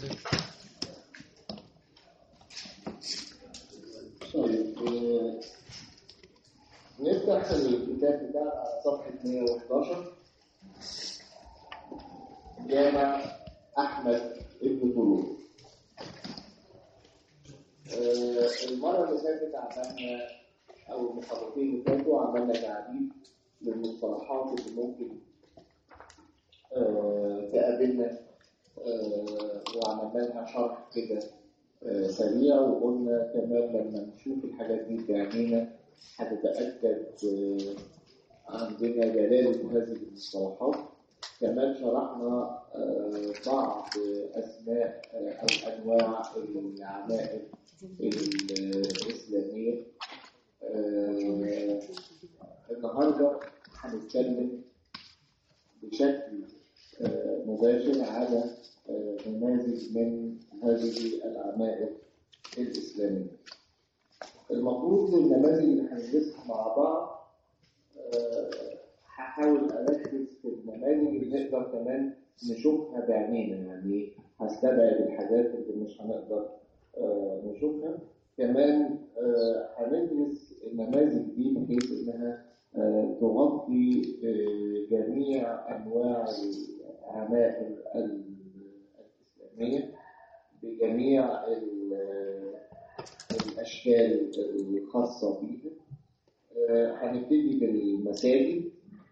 طيب آه، نفتح الكتاب بتاعنا على صفحة 111 جامع أحمد ابن طولون آه، المرة اللي فاتت عملنا أو المحاضرتين اللي فاتوا عملنا تعديل للمصطلحات اللي ممكن آه، تقابلنا آه، وعملنا لها شرح كده آه، سريع وقلنا كمان لما نشوف الحاجات دي بعينينا هتتأكد آه، عندنا جلالة هذه المصطلحات كمان شرحنا آه، بعض أسماء آه، أو أنواع العمائم الإسلامية آه، النهاردة هنتكلم بشكل آه، مباشر على آه، نماذج من هذه العمائم الإسلامية المفروض النماذج اللي هندرسها مع بعض آه، هحاول أركز في النماذج اللي نقدر كمان نشوفها بعينينا يعني هستبعد الحاجات اللي مش هنقدر آه، نشوفها كمان آه، هندرس النماذج دي بحيث انها آه، تغطي آه، جميع انواع العمائم الاسلاميه بجميع ال- الاشكال الخاصه بيها آه، هنبتدي بالمساجد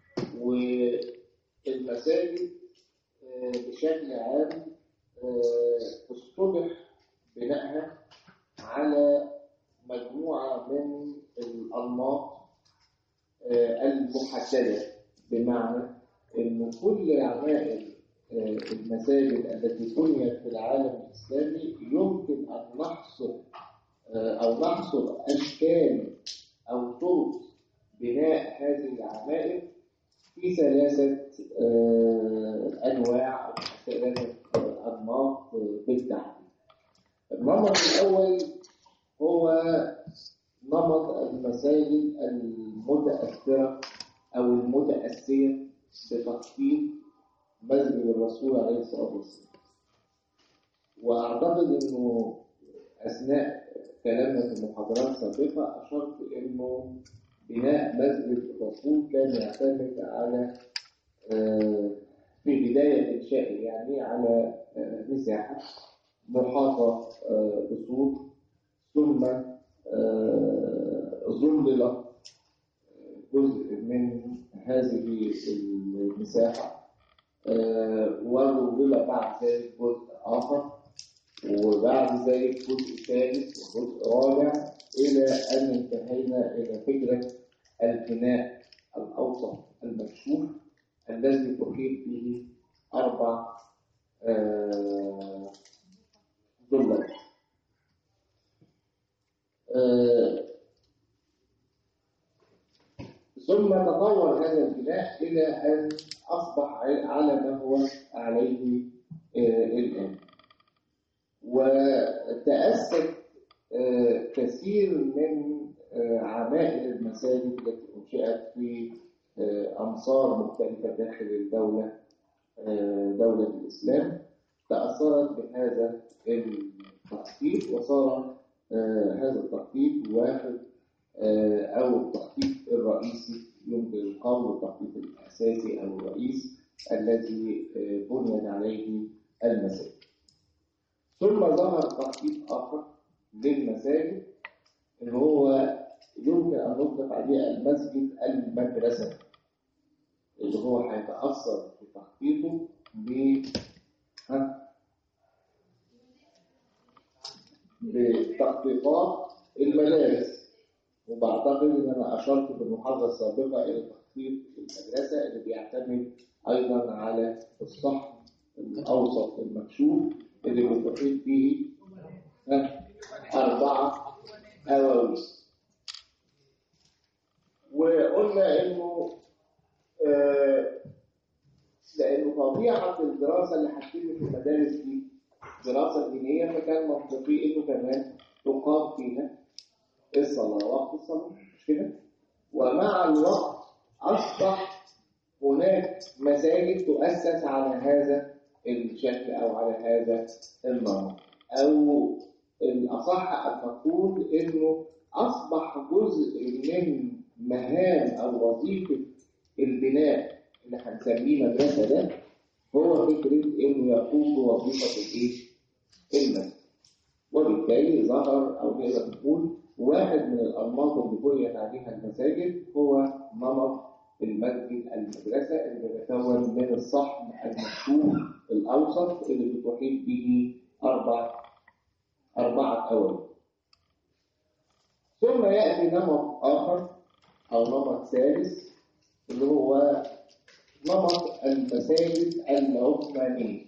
والمساجد آه، بشكل عام آه، اصطلح بنائها على مجموعة من الأنماط آه، المحددة بمعنى أن كل عمائم آه، المساجد التي بنيت في العالم الإسلامي يمكن أن نحصر آه، أو نحصر أشكال أو طرق بناء هذه العمائم في ثلاثة آه، أنواع أو ثلاثة آه، أنماط آه، بالتحديد. النمط الأول هو نمط المساجد المتأثرة أو المتأسية بتخطيط مسجد الرسول عليه الصلاة والسلام. وأعتقد إنه أثناء كلامنا في محاضرات سابقة أشرت إنه بناء مسجد الرسول كان يعتمد على آه، في بداية إنشائه يعني على آه، مساحة محاطة آه، بسور ثم آه، ظلل جزء من هذه المساحة آه، وظلل بعد ذلك جزء آخر وبعد ذلك جزء ثالث وجزء رابع إلى أن انتهينا إلى فكرة البناء الأوسط المكشوف الذي تحيط به أربع آه، ظلات آه، ثم تطور هذا البناء إلى أن أصبح على ما هو عليه آه، الآن وتأسس آه، كثير من آه، عمائر المساجد التي أنشئت في آه، أمصار مختلفة داخل الدولة آه، دولة الإسلام تأثرت بهذا التخطيط وصار آه، هذا التخطيط واحد آه، أو التخطيط الرئيسي يمكن القول التخطيط الأساسي أو الرئيس الذي آه، بنيت عليه المساجد ثم ظهر تخطيط آخر للمساجد اللي هو يمكن أن نطلق عليه المسجد المدرسة اللي هو هيتأثر في تخطيطه ب ها؟ بتخطيطات المدارس وبعتقد ان انا اشرت في المحاضره السابقه الى تخطيط المدرسه اللي بيعتمد ايضا على الصحن الاوسط المكشوف اللي بتحيط به ها؟ اربعه اواويس وقلنا انه آه لأنه طبيعة الدراسة اللي هتتم في المدارس دي دراسة دينية فكان منطقي إنه كمان تقام فيها الصلاة وقت الصلاة مش كده؟ ومع الوقت أصبح هناك مساجد تؤسس على هذا الشكل أو على هذا النمط أو الأصح أن نقول إنه أصبح جزء من مهام أو وظيفة البناء اللي هنسميه مدرسة ده هو فكرة إنه يقوم بوظيفة الإيه؟ المسجد وبالتالي ظهر أو نقدر نقول واحد من الأنماط اللي بنيت عليها المساجد هو نمط المسجد المدرسة اللي بيتكون من الصحن المفتوح الأوسط اللي بتحيط به أربع أربعة أوامر ثم يأتي نمط آخر أو نمط ثالث اللي هو نمط المساجد العثمانية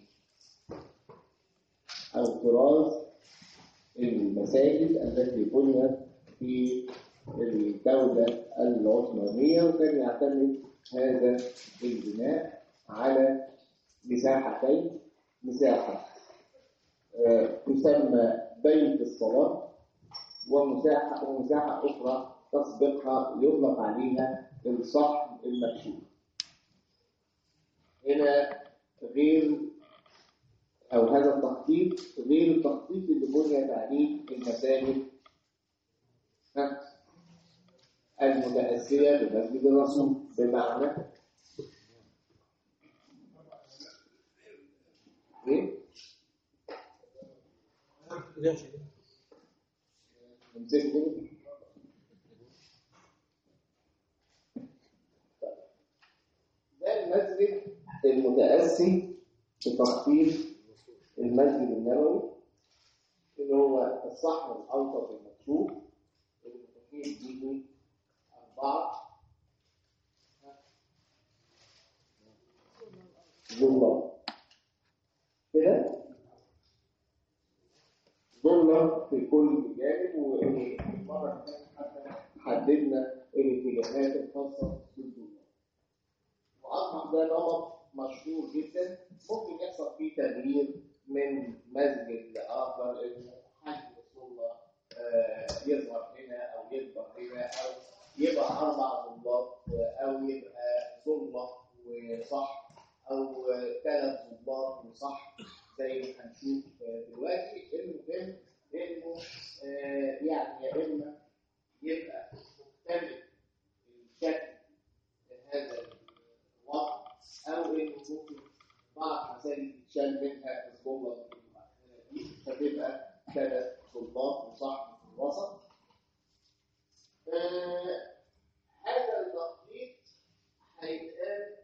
أو طراز المساجد التي بنيت في الدولة العثمانية وكان يعتمد هذا البناء على مساحتين مساحة آه، تسمى بيت الصلاة ومساحة ومساحة أخرى تسبقها يطلق عليها الصحن المكشوف هنا غير أو هذا التخطيط غير التخطيط اللي بنيت عليه المساجد ها؟ المتأسية بمسجد الرسول بمعنى ايه؟ نمسك كده ده المسجد المتأسي بتخطيط المسجد النبوي اللي هو الصحن الأوسط المكشوف اللي بتحيط به أربعة ظلة كده ظلة في كل جانب والمرة اللي فاتت حتى حددنا الاتجاهات الخاصة بالظلة وأصبح ده نمط مشهور جدا ممكن يحصل فيه تغيير من مسجد لآخر إن حجم الظلة آه، يظهر هنا أو يكبر هنا أو يبقى أربع ظلات أو يبقى ظلة وصح أو ثلاث ظلات وصح زي ما هنشوف دلوقتي المهم إنه آه، يعني يا إما يبقى مختلف الشكل هذا الوضع أو إنه ممكن بعض مسائل تتشال منها الظلة دي فتبقى ثلاث ظلات وصحن في الوسط آه، هذا التخطيط هيتقال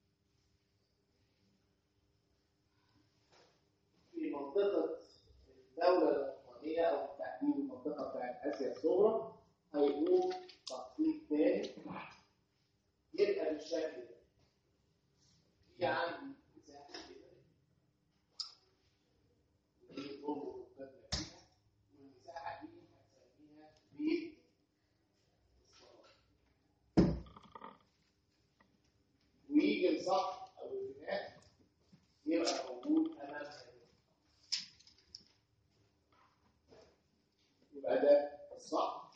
في منطقة الدولة العثمانية أو بالتحديد المنطقة بتاعت آسيا الصغرى هيقوم تخطيط تاني يبقى بالشكل ده في عندي مساحة كده ودي الأم والقبلة فيها والمساحة دي هنسميها بيت الصلاة ويجي السطح أو البناء يبقى موجود أمامها كده. يبقى ده السطح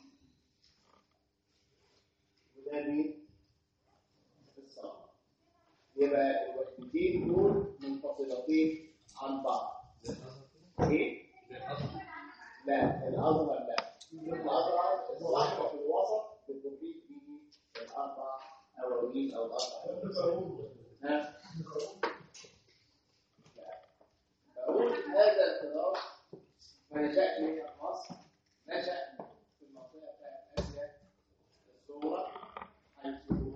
وده بيت الصلاة يبقى الوحدتين دول منفصلتين عن بعض ايه؟ لا الأزهر لا الأزهر الصحن في الوسط بتفيد به الأربع أواويل أو الأربع ها؟ لا. بقول هذا التراث ما نشأ هنا في مصر نشأ في المنطقة بتاعت آسيا الصغرى حيث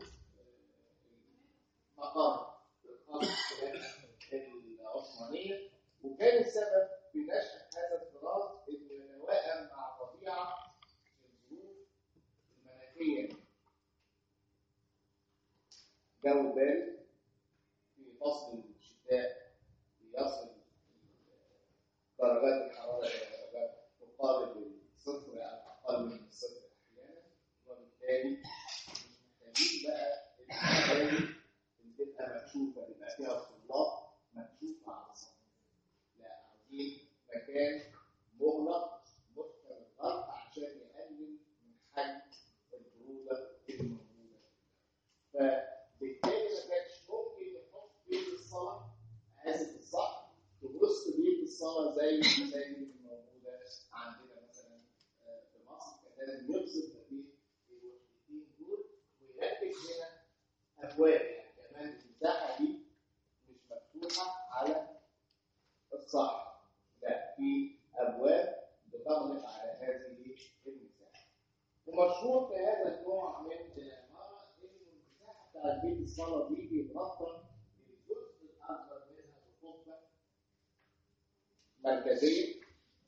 مقام الخاص العثمانية وكان السبب في نشأة هذا التراث إنه يتوائم مع طبيعة الظروف المناخية جو بارد في فصل الشتاء يصل درجات الحرارة إلى درجات تقارب الصفر أو أقل من الصفر أحيانا وبالتالي مش محتاجين بقى المباني اللي تبقى مكشوفة يبقى فيها طلاب مكشوفة على سطح لا عايزين مكان مغلق محكم الغلق عشان يقلل من حجم البرودة الموجودة فبالتالي ما كانش ممكن نحط بيت الصلاة آسف الصح المساجد الموجوده عندنا مثلا آه، في مصر كان لازم يفصل ما بين الوحدتين دول ويركز هنا ابواب يعني كمان المساحه دي مش مفتوحه على الصحراء لا في ابواب بتغلق على هذه المساحه ومشهور في هذا النوع من العماره ان المساحه بتاعت بيت الصلاه دي بيتغطى الجزء الاكبر منها بقبه مركزيه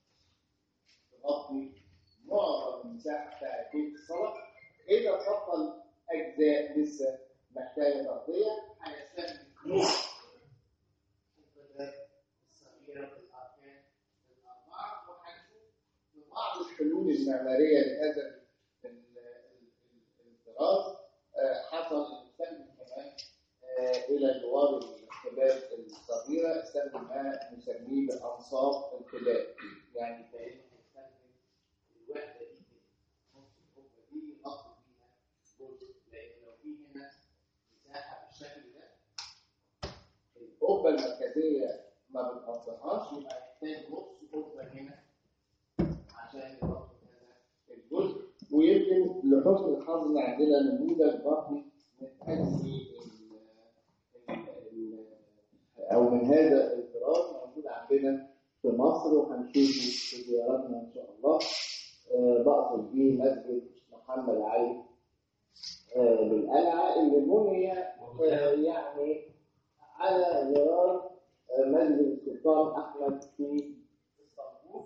تغطي معظم المساحه بتاعت بيت الصلاه اذا بطل اجزاء لسه محتاجه تغطيه هيستخدم نوع القباب الصغيره في الاركان الاربعه وهنشوف في بعض الحلول المعماريه لهذا ال- ال- ال- الطراز آه، حصل نستخدم كمان آه، الى جوار القباب الصغيره استخدم ما نسميه بانصاف القباب يعني كانه هيستخدم الوحده دي كده نص القبه دي يغطي بيها جزء لان لو في هنا مساحه بالشكل ده القبه المركزيه ما بتغطيهاش يبقى يحتاج نص قبه هنا عشان يغطي هذا الجزء ويمكن لحسن الحظ ان عندنا نموذج ضخم من هذه ال- ال- او من هذا الطراز موجود عندنا في مصر وهنشوفه في زياراتنا ان شاء الله آه، بقصد بيه مسجد محمد علي آه، بالقلعه اللي بني آه، يعني على غرار آه، مسجد السلطان احمد في اسطنبول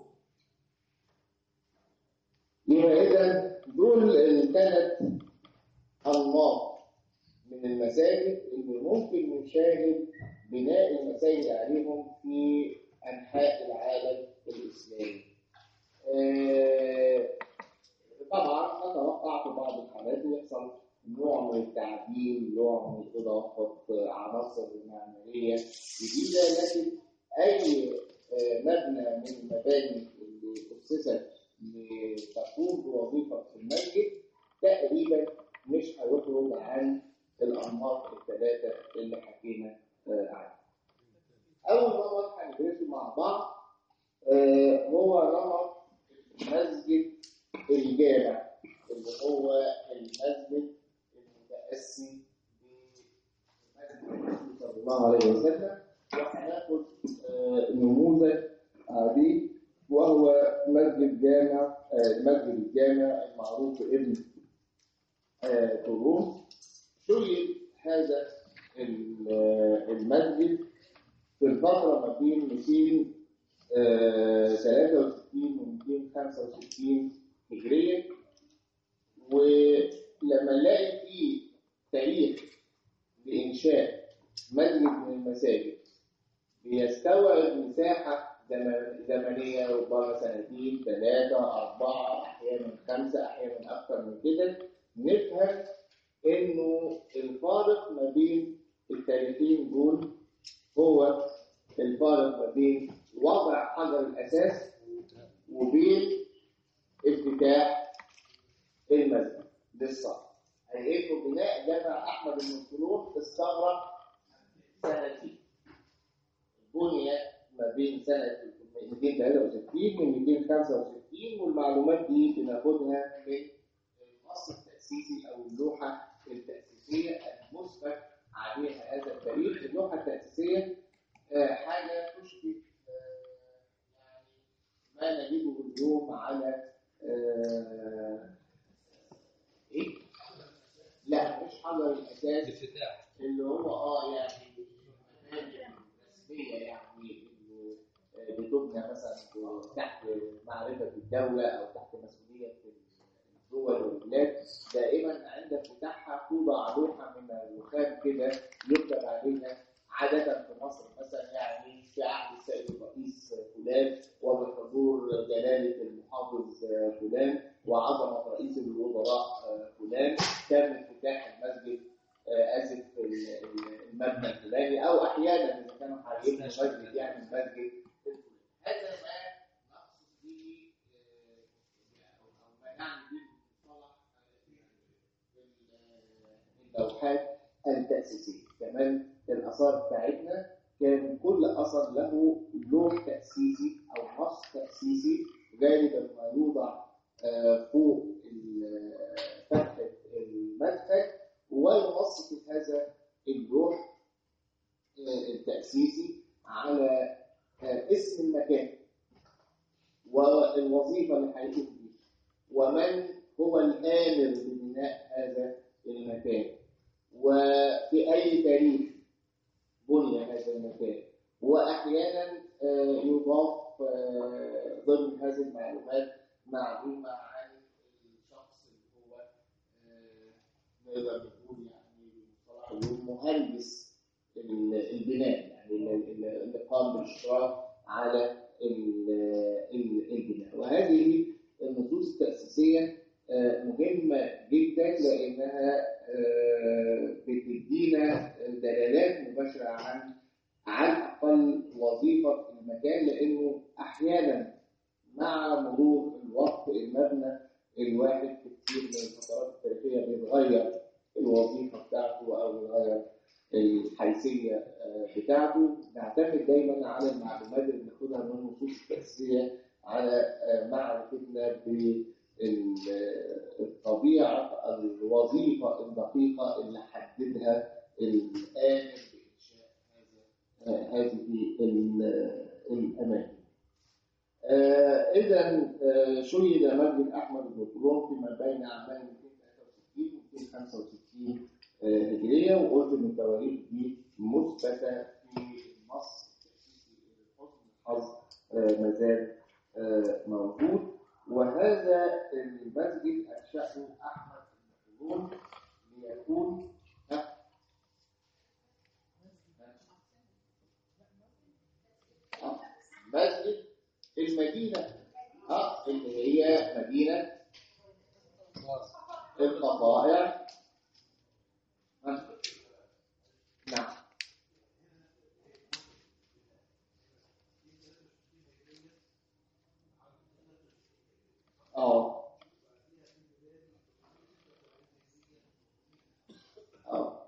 يبقى اذا دول الثلاث انماط من المساجد اللي ممكن نشاهد بناء المساجد عليهم في انحاء العالم الاسلامي. آه، طبعا اتوقع في بعض الحالات يحصل نوع من التعديل، نوع من اضافه عناصر معماريه جديده لكن اي آه، مبنى من المباني اللي اسست لتقوم بوظيفه في المسجد تقريبا مش هيخرج عن الانماط الثلاثه اللي حكينا آه، عنها. اول نمط هندرسه مع بعض آه، هو نمط المسجد الجامع اللي هو المسجد المتاسي بمسجد الرسول صلى الله عليه وسلم وهناخد آه، نموذج عادي وهو مسجد جامع آه، المسجد الجامع المعروف بابن آه، طولون شيد هذا ال- آه، المسجد في الفترة ما بين 263 و 265 هجرية ولما نلاقي في تاريخ لإنشاء مسجد من المساجد بيستوعب مساحة زمن- زمنية ربما سنتين ثلاثة أربعة أحيانا خمسة أحيانا أكثر من كده نفهم إنه الفارق ما بين التاريخين دول هو الفارق ما بين وضع حجر الأساس وبين افتتاح المسجد للصف هيئته بناء جامع أحمد بن الطلوع استغرق سنتين بني ما بين سنة 263 و 265 والمعلومات دي بناخدها من النص التأسيسي أو اللوحة التأسيسية المثبت عليها هذا التاريخ اللوحة التأسيسية آه، حاجة تشبه آه، يعني ما نجده اليوم على آه، إيه؟ لا مش حجر الأساس الافتتاح اللي هو اه يعني المباني الرسميه يعني اللي آه، بتبنى مثلا تحت معرفه الدوله او تحت مسؤوليه الدول والبلاد دائما عند افتتاحها توضع لوحه من الرخام كده يكتب عليها عادة في مصر مثلا يعني في عهد السيد الرئيس فلان وبحضور جلالة المحافظ فلان وعظمة رئيس الوزراء فلان تم افتتاح المسجد آه، اسف ال- ال- المبنى الفلاني او احيانا اذا كانوا هيبنوا مسجد يعني المسجد الفلاني. هذا ما نقصد به آه، او أو ما نعني به المصطلح آه، اللوحات التاسيسيه كمان الاثار بتاعتنا كان كل اثر له لوح تاسيسي او نص غالبا ما يوضع آه، فوق ال- فتحة المدخل وينسق هذا اللوح آه، التأسيسي على آه، اسم المكان والوظيفة اللي هيقوم بيها ومن هو الآمر ببناء هذا المكان وفي أي تاريخ بني هذا المكان وأحيانا آه، يضاف آه، ضمن هذه المعلومات معلومة عن الشخص اللي هو آه، نقدر نقول يعني بمصطلح اليوم مهندس ال- البناء يعني اللي- اللي اللي قام بالاشراف على ال- ال- البناء وهذه النصوص التأسيسية آه، مهمة جدا لأنها آه، بتدينا دلالات مباشرة عن على الأقل وظيفة المكان لأنه أحيانا مع مرور الوقت المبنى الواحد في كتير من الفترات التاريخية بيتغير الوظيفة بتاعته أو بيتغير الحيثية آه، بتاعته نعتمد دايما على المعلومات اللي بناخدها من النصوص التأسيسية على آه، معرفتنا بالطبيعة الوظيفة الدقيقة اللي حددها الآمر بإنشاء هذا آه، هذه ال- الأماكن. إذا شيد مسجد أحمد بن طولون فيما بين أعمال 263 و 265 آه، هجرية وقلت إن التواريخ دي مثبتة في النص التأسيسي لحسن الحظ آه، ما زال آه، موجود وهذا المسجد أنشأه أحمد بن طولون ليكون ها؟ آه، مسجد المدينة اه اللي هي مدينة القطائع آه. نعم اه اه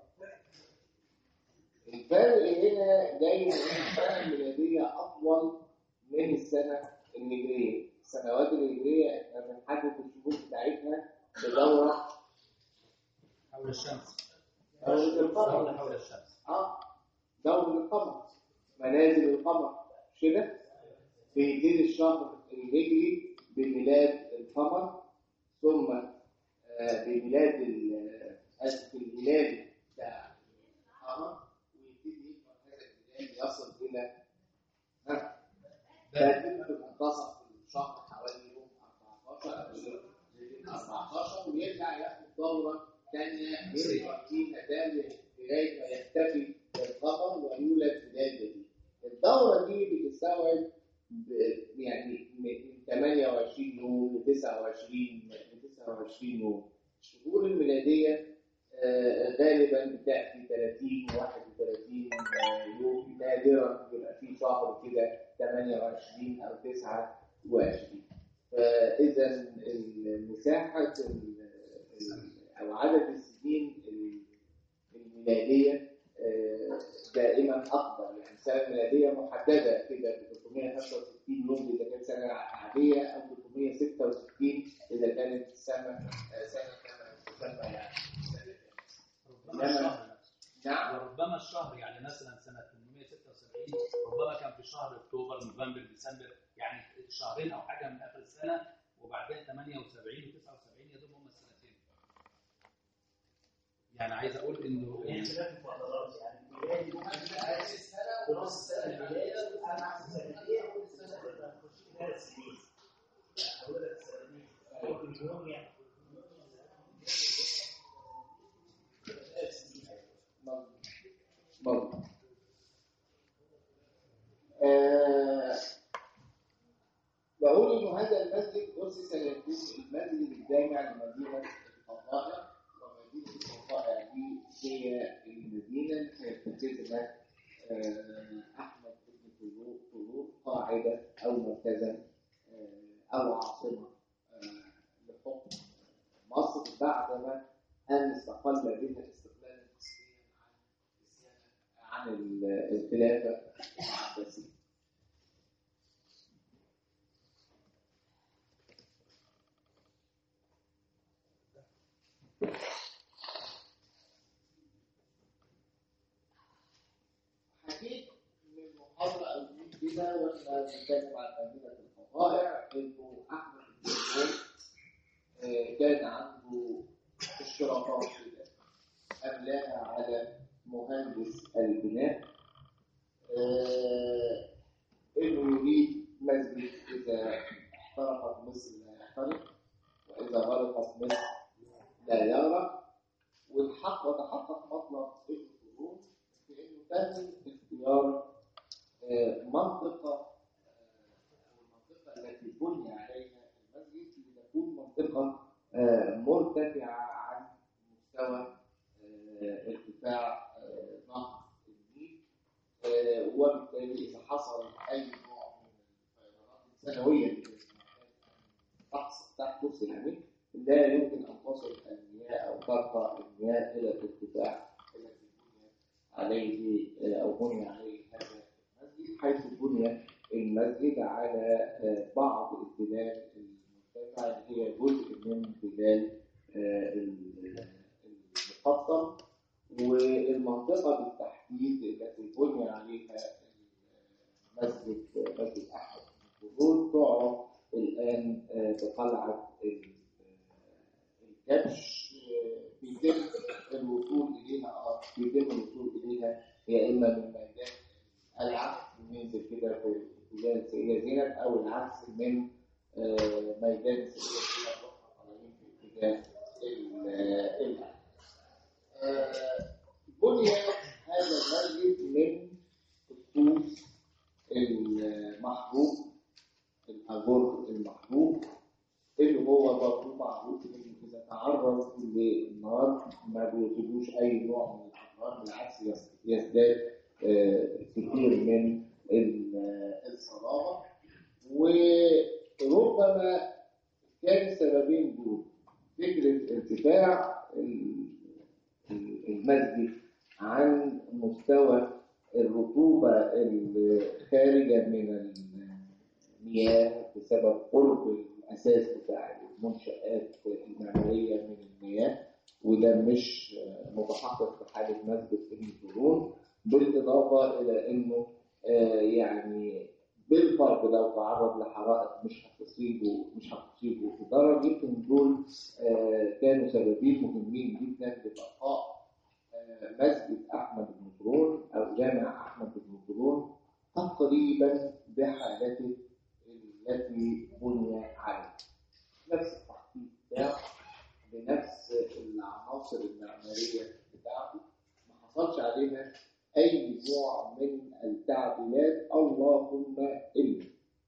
الفرق هنا جاي من إن السنة الميلادية أطول من السنة الهجرية السنوات الهجرية احنا بنحدد الشهور بتاعتها بدورة حول الشمس دورة القمر دورة حول الشمس اه دورة القمر منازل القمر مش كده بيبتدي الشهر الهجري بميلاد القمر ثم آه، بميلاد ال- اسف الميلاد بتاع القمر ويبتدي يكبر هذا الميلاد يصل الى ها تقريبا في منتصف الشهر حوالي يوم 14 او يوم 14 ويرجع ياخد دوره ثانيه يرجع فيها ده لغايه ما يختفي القمر ويولد ميلاد جديد. الدوره دي بتستوعب ب- يعني من 28 يوم ل 29 ل 29 يوم. الشهور الميلاديه آه، غالبا بتاتي 30 و31 يوم نادرا بيبقى في شهر كده 28 او 29 فاذا المساحه ال- ال- او عدد السنين ال- الميلاديه آه، دائما اكبر يعني السنه الميلاديه محدده كده ب 365 يوم اذا كانت سنه عاديه او 366 اذا كانت سنه آه، سنه كما تسمى يعني سنة ربما الشهر نفسه نعم وربما الشهر يعني مثلا سنة 876 ربما كان في شهر اكتوبر نوفمبر ديسمبر يعني شهرين او حاجه من اخر السنه وبعدين 78 و79 يا دوب هم السنتين يعني عايز اقول انه يعني خلاف الفترات يعني بداية ونص السنة البداية وأنا سنتين أول السنة تبقى نخش في ثلاث سنين يعني أول السنتين ممكن يوم يعني ثلاث سنين مظبوط آه، بقول انه هذا المسجد أسس ليكون المسجد الجامع لمدينة القطائع ومدينة القطائع دي هي المدينة اللي اتخذها آه، أحمد بن طولون طولون قاعدة أو مركزا آه، أو عاصمة آه، لحكم مصر بعدما أن استقل بها استقلالا قسميا عن السيادة- عن ال- الخلافة العباسية. حكيت من محاضرة أو اتنين كده وإحنا بنتكلم عن مدينة الفضائع إنه أحمد بن مسعود آه، كان عنده اشتراطات كده أملاها على مهندس البناء آه، إنه يريد مسجد إذا احترقت مصر لا يحترق وإذا غرقت مصر لا يغرق والحق وتحقق مطلب ابن خلدون في انه تم اختيار آه، منطقه آه، او المنطقه التي بني عليها المسجد لتكون منطقه آه، مرتفعه عن مستوى آه، ارتفاع آه، نهر النيل آه، وبالتالي اذا حصل اي نوع من الفيضانات السنويه اللي تحصل تحدث يعني لا يمكن ان تصل المياه او ترفع المياه الى الارتفاع الذي بني عليه او بني عليه هذا المسجد حيث بني المسجد على آه، بعض البلاد المرتفعه اللي هي جزء من بلاد آه، المقطم والمنطقه بالتحديد التي بني عليها المسجد مسجد احمد بن خلدون تعرف الان آه، بقلعه ال- الكبش آه، بيتم الوصول اليها اه بيتم الوصول اليها يا اما من ميدان القلعه ننزل كده في اتجاه السيده زينب او العكس من آه، ميدان السيده زينب واحنا طالعين في اتجاه ال- آه، القلعه. آه، بني هذا المسجد من الطوس المحروق الأجر المحروق اللي هو برضه معروف انه اذا تعرض للنار ما بيوجدوش اي نوع من الانهار بالعكس يز- يزداد آه، كثير من ال- آه، الصلابه وربما كان السببين دول فكره ارتفاع ال- ال- المسجد عن مستوى الرطوبه الخارجه من المياه بسبب قرب الاساس بتاع المنشات المعماريه من المياه وده مش متحقق في حاله مسجد ابن خلدون بالاضافه الى انه آه، يعني بالفرض لو تعرض لحرائق مش هتصيبه مش هتصيبه في ضرر يمكن دول آه، كانوا سببين مهمين جدا لبقاء آه، مسجد احمد بن خلدون او جامع احمد بن خلدون تقريبا بحالته التي بني عليها نفس التخطيط بتاعه بنفس العناصر المعماريه بتاعته ما حصلش عليها اي نوع من التعديلات اللهم الا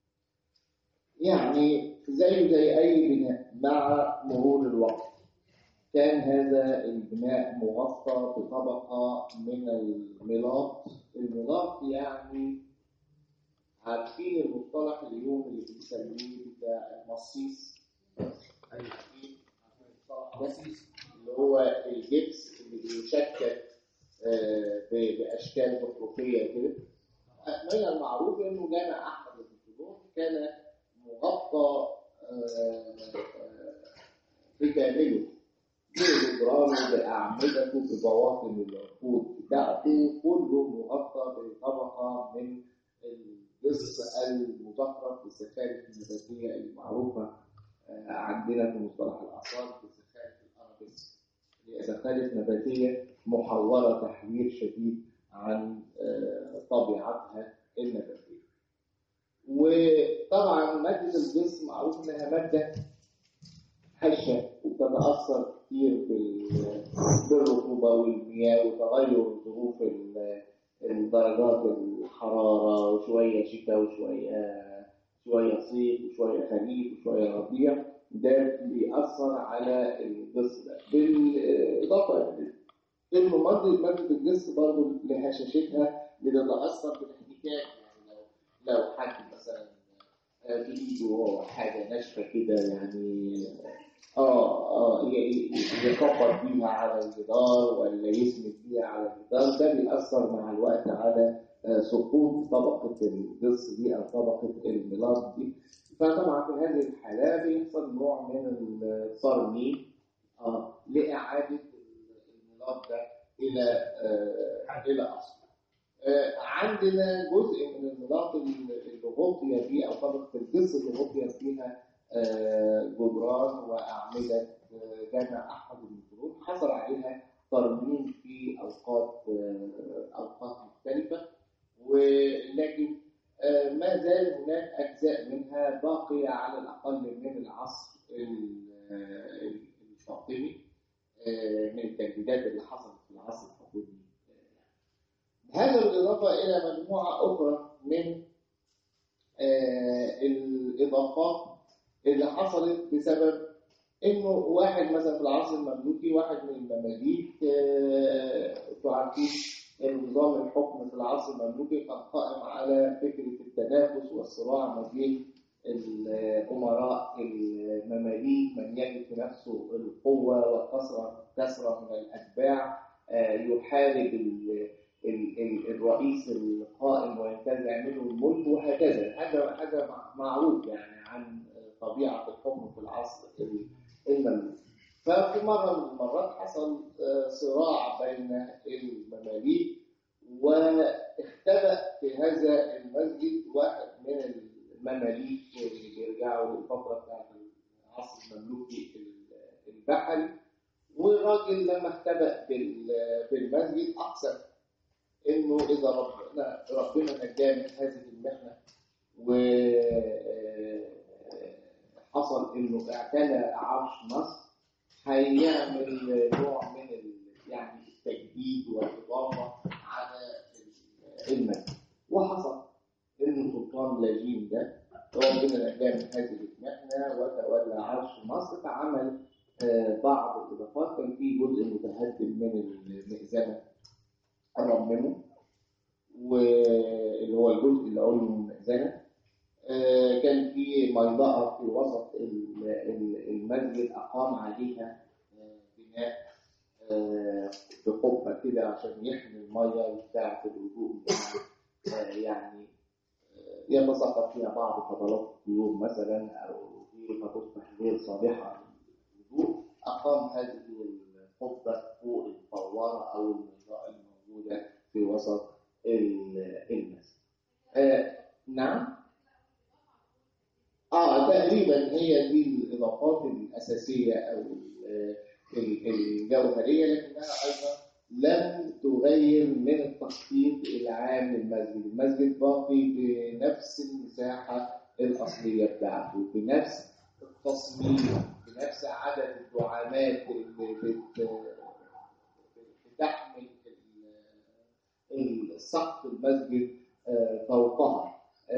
يعني زيه زي اي بناء مع مرور الوقت كان هذا البناء مغطى بطبقه من الملاط الملاط يعني عارفين المصطلح اليوم اللي بنسميه بتاع المصيص عارفين المصطلح ده اللي هو الجبس اللي بيشكل آه، ب- باشكال زخرفيه كده من المعروف انه جامع احمد بن خلدون كان مغطى آه، آه، بكامله بجدرانه باعمدته ببواطن العقود بتاعته كله مغطى بطبقه من الجص المزخرف بالزخارف النباتيه المعروفه آه، عندنا في مصطلح الاعصاب بزخارف الارابيسك هي زخارف نباتيه محوره تحوير شديد عن آه، طبيعتها النباتيه. وطبعا ماده الجسم معروف انها ماده هشه وبتتاثر كتير بال- بالرطوبه والمياه وتغير ظروف ال- الدرجات الحراره وشويه شتاء وشويه شويه صيف وشويه خريف وشويه ربيع ده بيأثر على الجسم ده بالاضافه انه ماده ماده الجسم برضه لهشاشتها بتتاثر بالاحتكاك يعني لو لو حد مثلا آه، في ايده حاجه ناشفه كده يعني اه اه ي- ي- يخبط بيها على الجدار ولا يسند بيها على الجدار ده بيأثر مع الوقت على آه، سقوط طبقه الجص دي او طبقه الملاط دي فطبعا في هذه الحاله بيحصل نوع من الصرميل آه لإعادة النظام ده إلى آه إلى أصله. آه عندنا جزء من النظام اللي غطي فيه أو طبقة الجسر اللي غطي فيها آه جدران وأعمدة آه جامع أحمد بن حصل عليها ترميم في أوقات آه أوقات مختلفة ولكن آه ما زال هناك أجزاء منها باقية على الأقل من العصر الفاطمي من التجديدات اللي حصلت في العصر الفاطمي هذا بالإضافة إلى مجموعة أخرى من الإضافات اللي حصلت بسبب إنه واحد مثلا في العصر المملوكي واحد من المماليك تعرفين النظام الحكم في العصر المملوكي كان قائم على فكرة التنافس والصراع ما بين الأمراء المماليك من يجد في نفسه القوة والكثرة كثرة من الأتباع يحارب ال ال ال الرئيس القائم وينتزع منه الملك وهكذا هذا هذا معروف يعني عن طبيعة الحكم في العصر المملوكي ففي مرة من المرات حصل صراع بين المماليك واختبأ في هذا المسجد واحد من المماليك اللي بيرجعوا للفترة بتاعت العصر المملوكي البحري والراجل لما اختبأ في المسجد أقسم إنه إذا ربنا ربنا نجاه من هذه المحنة وحصل إنه اعتنى عرش مصر هيعمل نوع من يعني التجديد والإضافة على المسجد وحصل إن سلطان لاجين ده ربنا نجاه من هذه المحنة وتولى عرش مصر فعمل بعض الإضافات كان في جزء متهدم من المئذنة رممه واللي هو الجزء اللي قلنا من المئذنة كان في منطقة في وسط المسجد أقام عليها بناء بقبة كده عشان يحمي المية بتاعة الوضوء يعني يتساقط فيها بعض فضلات الطيور مثلا أو غيرها تصبح غير صالحة للوضوء أقام هذه القبة فوق الفوارة أو المنطقة الموجودة في وسط المسجد. آه نعم اه تقريبا هي دي الاضافات الاساسيه او الجوهريه لكنها ايضا لم تغير من التخطيط العام للمسجد، المسجد باقي بنفس المساحه الاصليه بتاعته، بنفس التصميم، بنفس عدد الدعامات اللي بتحمل سقف المسجد فوقها.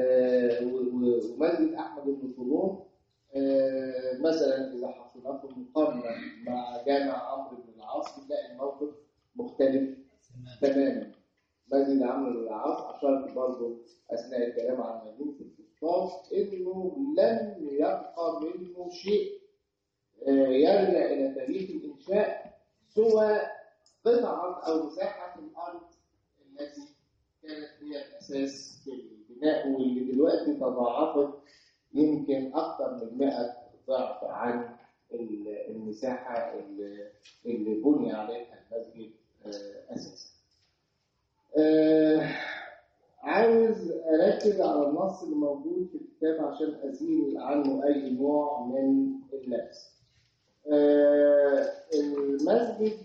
ومسجد احمد بن طولون مثلا اذا حصلته مقارنه مع جامع عمرو بن العاص بتلاقي الموقف مختلف تماما مسجد عمرو بن العاص اشرت برضه اثناء الكلام عن مدينه القسطاس انه لم يبقى منه شيء يرجع الى تاريخ الانشاء سوى قطعه او مساحه الارض التي كانت هي الاساس في البناء واللي دلوقتي تضاعفت يمكن اكثر من 100 ضعف عن المساحه اللي, اللي بني عليها المسجد اساسا. عاوز اركز على النص اللي موجود في الكتاب عشان ازيل عنه اي نوع من اللبس. المسجد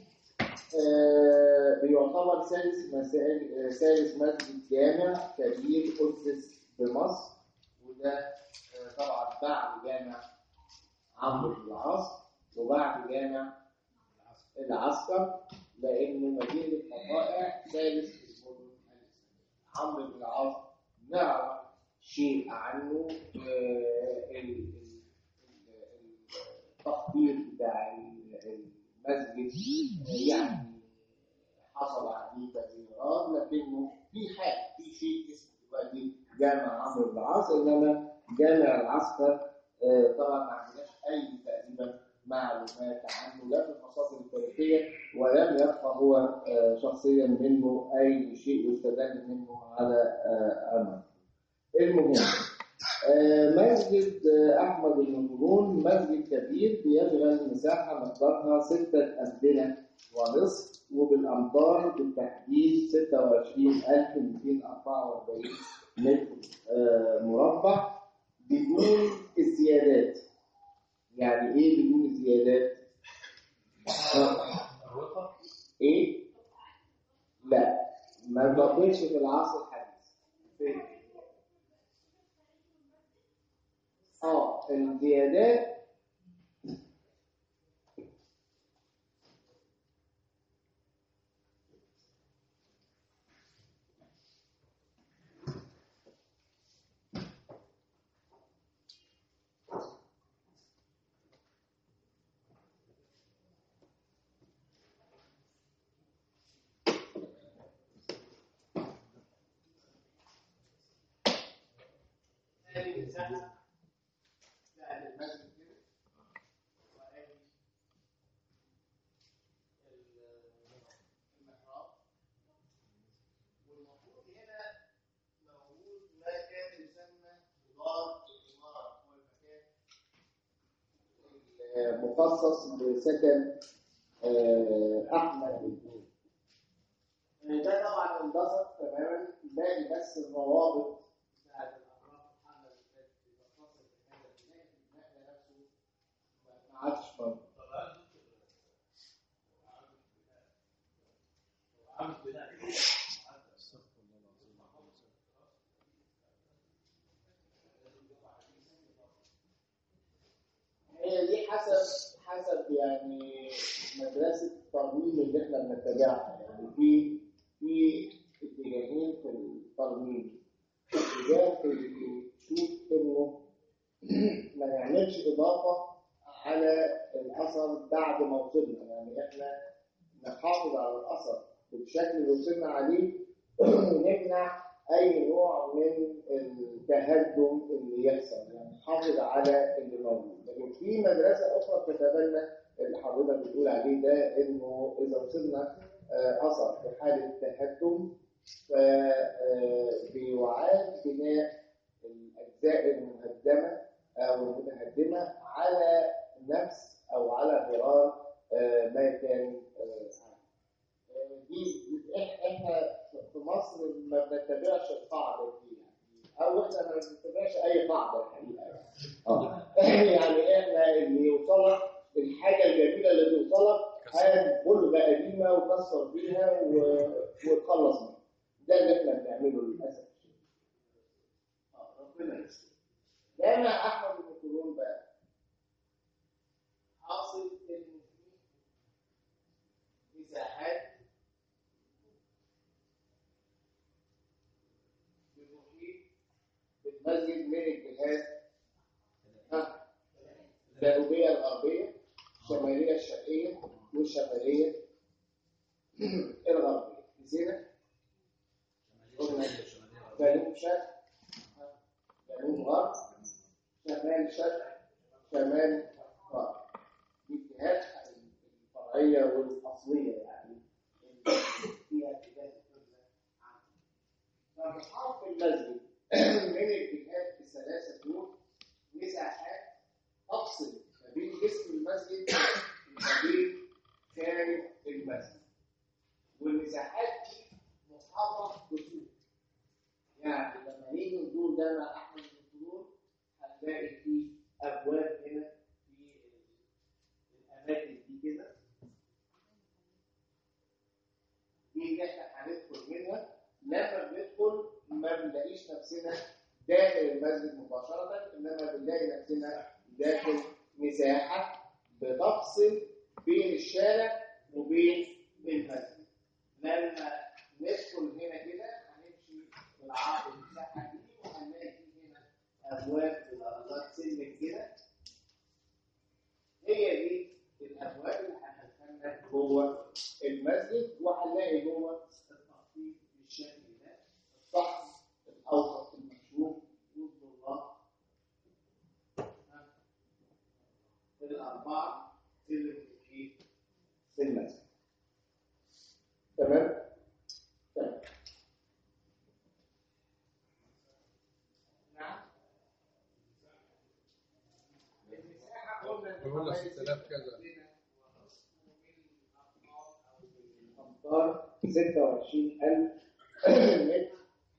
بيعتبر ثالث مسائل ثالث مسجد جامع كبير أسس بمصر وده طبعا بعد جامع عمرو بن العاص وبعد جامع العسكر لأن مدينة البضائع ثالث المدن عمرو بن العاص نعرف شيء عنه التخطيط بتاع المسجد يعني حصل عليه تغييرات لكنه في حاجه في شيء اسمه دلوقتي جامع عمرو بن العاص انما جامع العسكر آه طبعا ما عندناش اي تقريبا معلومات عنه لا في المصادر التاريخيه ولم يبقى هو آه شخصيا منه اي شيء يستدل منه على آه امر. المهم آه، مسجد آه، أحمد المنصورون مسجد كبير بيشغل مساحة مقدارها ستة أمتنة ونصف وبالأمتار بالتحديد 26244 متر آه، مربع بدون الزيادات يعني إيه بدون الزيادات؟ الرقة إيه؟ لا ما بقيتش في العصر الحديث فين؟ اه الزيادات هذه المساحة بتاعت المسجد كده وادي المحراب والمفروض هنا موجود ما كان يسمى جدار الإمارة هو المكان مخصص لسكن آه، أحمد الدين ده طبعا اندثر تماما باقي بس الروابط بتاعت الأطراف محمد الفاتح بتتصل بهذا البناء البناء نفسه ما عادش موجود طب هل عامل بناء هي دي حسب حسب يعني مدرسة الترميم اللي احنا بنتبعها يعني في في اتجاهين في الترميم اتجاه اللي تشوف انه ما نعملش اضافة على الاثر بعد ما وصلنا يعني احنا نحافظ على الاثر بالشكل اللي وصلنا عليه ونمنع اي نوع من التهدم اللي يحصل يعني نحافظ على اللي موجود لكن في مدرسه اخرى بتتبنى اللي حضرتك بتقول عليه ده انه اذا وصلنا آه، اثر في حاله تهدم فبيعاد بناء الاجزاء المهدمه او المتهدمه على نفس او على غرار آه، ما كان آه، آه، دي إح- احنا في مصر ما بنتبعش القاعده دي يعني او احنا ما بنتبعش اي قاعده الحقيقه يعني. اه يعني احنا اللي يوصلك الحاجه الجميله اللي توصلك هات بلغه قديمه وكسر بيها و- وتخلص منها ده اللي احنا بنعمله للاسف آه، ربنا يستر لما احمد بن طولون بقى حاصل ان في مساحات بمحيط المسجد من الجهات ها، الجنوبيه الغربيه الشماليه الشرقيه والشماليه الغربيه نسينا جنوب شرق جنوب غرب شمال شرق شمال غرب دي الجهات الفرعيه والاصليه يعني اللي فيها اتجاه القبله عنه فبتحط المسجد من الجهات الثلاثه دول مساحات تفصل ما بين جسم المسجد وما بين خارج المسجد والمساحات دي محاطه بسور يعني لما نيجي نزور جامع احمد بن طولون هنلاقي فيه ابواب هنا في الاماكن دي كده دي اللي احنا هندخل منها لما بندخل ما بنلاقيش نفسنا داخل المسجد مباشرة إنما بنلاقي نفسنا داخل مساحة بتفصل بين الشارع وبين المسجد لما ندخل هنا كده هنمشي بالعرض المساحة دي وهنلاقي في هنا أبواب ودرجات سلم كده هي دي الأبواب اللي هتدخلنا جوه المسجد وهنلاقي جوه التخطيط بالشكل ده السطح الأوسط المشهور وجه الله الأربعة سلم الإيه؟ في المسجد تمام؟ تمام نعم بيقول لك 6000 كذا أمتار 26000 متر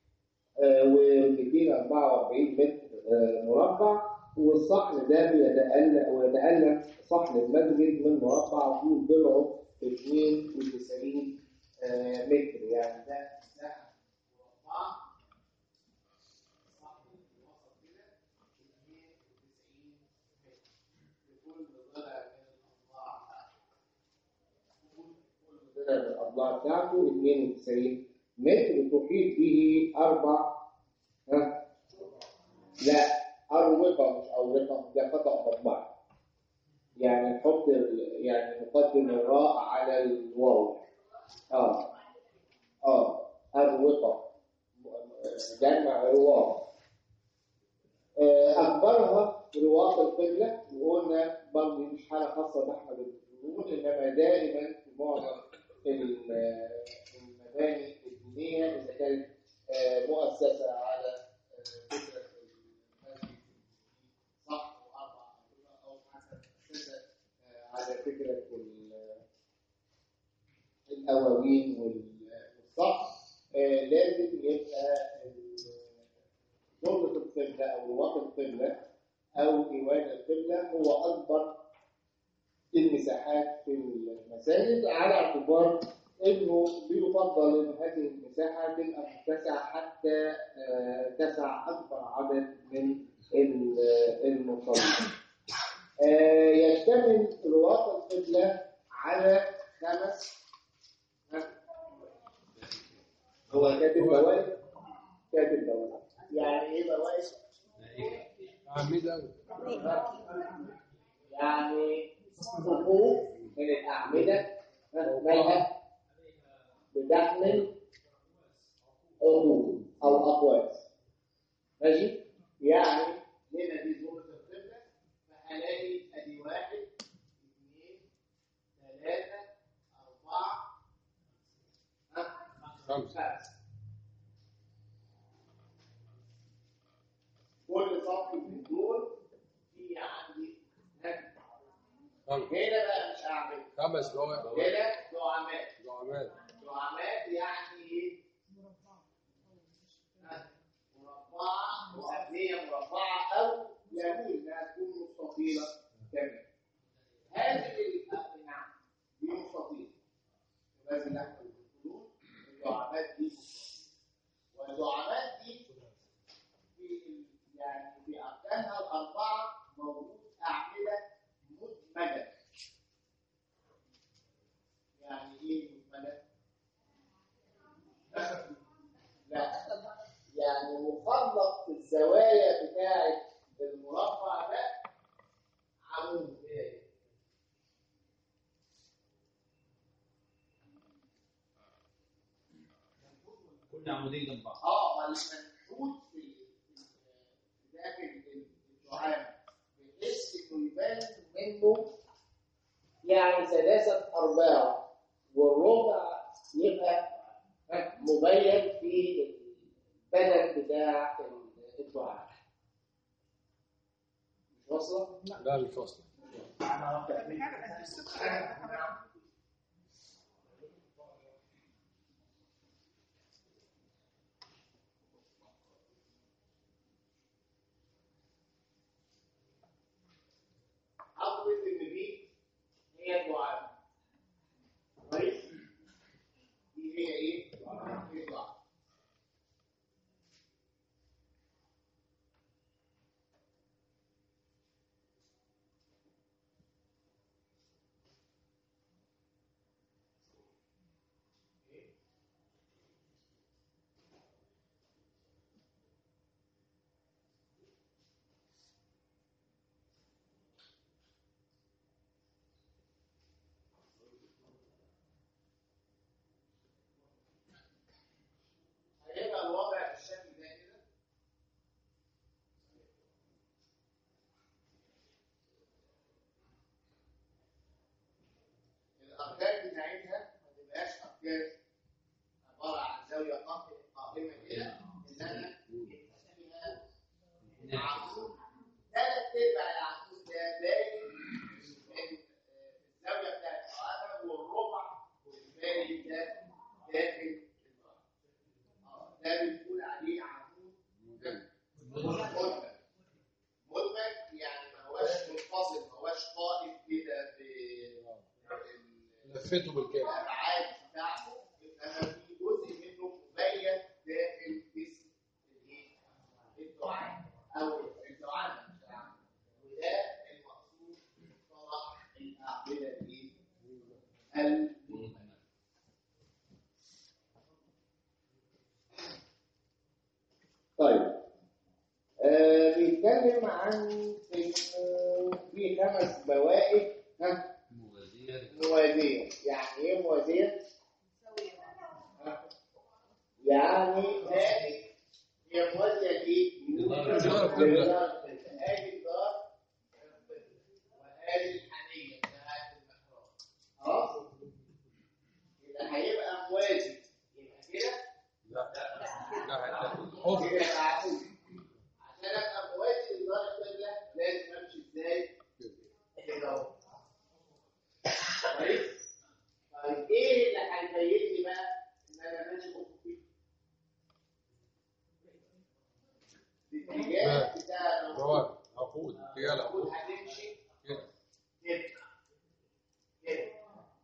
و244 متر آه، مربع والصحن ده بيتألف ويتألف صحن المسجد من مربع طول ضلعه 92 آه، متر يعني ده مساحة مربعة صحن الوسط كده 92 متر لكل ضلع من الأضلاع بتاعته الأضلاع بتاعته 92 متر تحيط به أربع ها لا أروقة مش أروقة ده خطأ مطبعي يعني نحط ال- يعني نقدم الراء على الواو اه اه أروقة جمع رواق آه، أكبرها رواق القبلة وقلنا برضه مش حالة خاصة بأحمد الفنون إنما دائما في معظم ال- المباني الدينية إذا كانت آه، مؤسسة على آه، فكرة المسجد صح وأربع أربعة أو حسب مؤسسة آه، على فكرة ال- الأواوين وال- والصح آه، لازم يبقى ال- جملة القبلة أو رواق القبلة أو ديوان القبلة هو أكبر المساحات في المساجد على اعتبار انه بيفضل ان هذه المساحه تبقى متسعه حتى آه، تسع اكبر عدد من ال- المصلين. آه، يشتمل رواق القبله على خمس ها؟ هو كاتب بوائد كاتب بوائد يعني ايه بوائد؟ عميد قوي يعني صفوف من الأعمدة مالها بتحمل عروض أو أقواس ماشي؟ يعني هنا دي زورة القبلة فهلاقي أدي واحد اثنين ثلاثة أربعة ها؟ خمسة. خمسة كل صف من دول في عندي ها؟ خمسة. هنا بقى مش هعمل خمس لوائح هنا دعامات دعامات دعامات يعني ايه؟ ها؟ مربعة وأبنية مربعة أو يجوز إنها تكون مستطيلة كمان. هذه الأبنية دي مستطيلة. لازم نحن الخلود الدعامات دي مستطيلة. والدعامات دي في ال- يعني في أركانها الأربعة موجود أعمدة مدمجة. يعني إيه مدمجة؟ لا يعني مخلط في الزوايا بتاعة المربع ده عمود ايه؟ كل عمودين جنب بعض اه ما المنحوت في في- في داخل الدعامة بحيث انه يبان منه يعني ثلاثة أرباع والربع يبقى مبين في البدن بتاع الدعامة مش واصلة؟ لا مش واصلة أفرض إن دي هي الدعامة كويس؟ دي هي إيه؟ هي الدعامة هيبقى الوضع بالشكل ده كده الأركان بتاعتها ما تبقاش أركان عبارة عن زاوية قائمة قائمة كده إنما يبقى فيها عمود ثلاث أرباع العمود ده باين يعني ما هواش منفصل ما هواش قائم كده لفيته بالكامل بالابعاد بتاعته انما في جزء منه مبين داخل اسم الايه؟ الدعاء او الدعاء بتاعه وده المقصود بمصطلح الاعمده الايه؟ المؤمنه طيب آه بيتكلم عن إنه في خمس بوائق ها موازية موازية يعني ايه موازية؟ ها؟ يعني هذه هي موازية لايه؟ لدار القبلة. لدار القبلة. ادي الدار وهذه الحنيه بتاعت المحراب خلاص؟ يبقى هيبقى موازي يبقى كده لا لا حط كده معقول عشان ابقى موازي لدار القبله لازم امشي ازاي؟ كده اهو كويس؟ طيب ايه اللي هيبين لي بقى ان انا ماشي افقي؟ الاتجاه بتاع المفروض رواد عقود اتجاه المفروض العقود هتمشي كده كده كده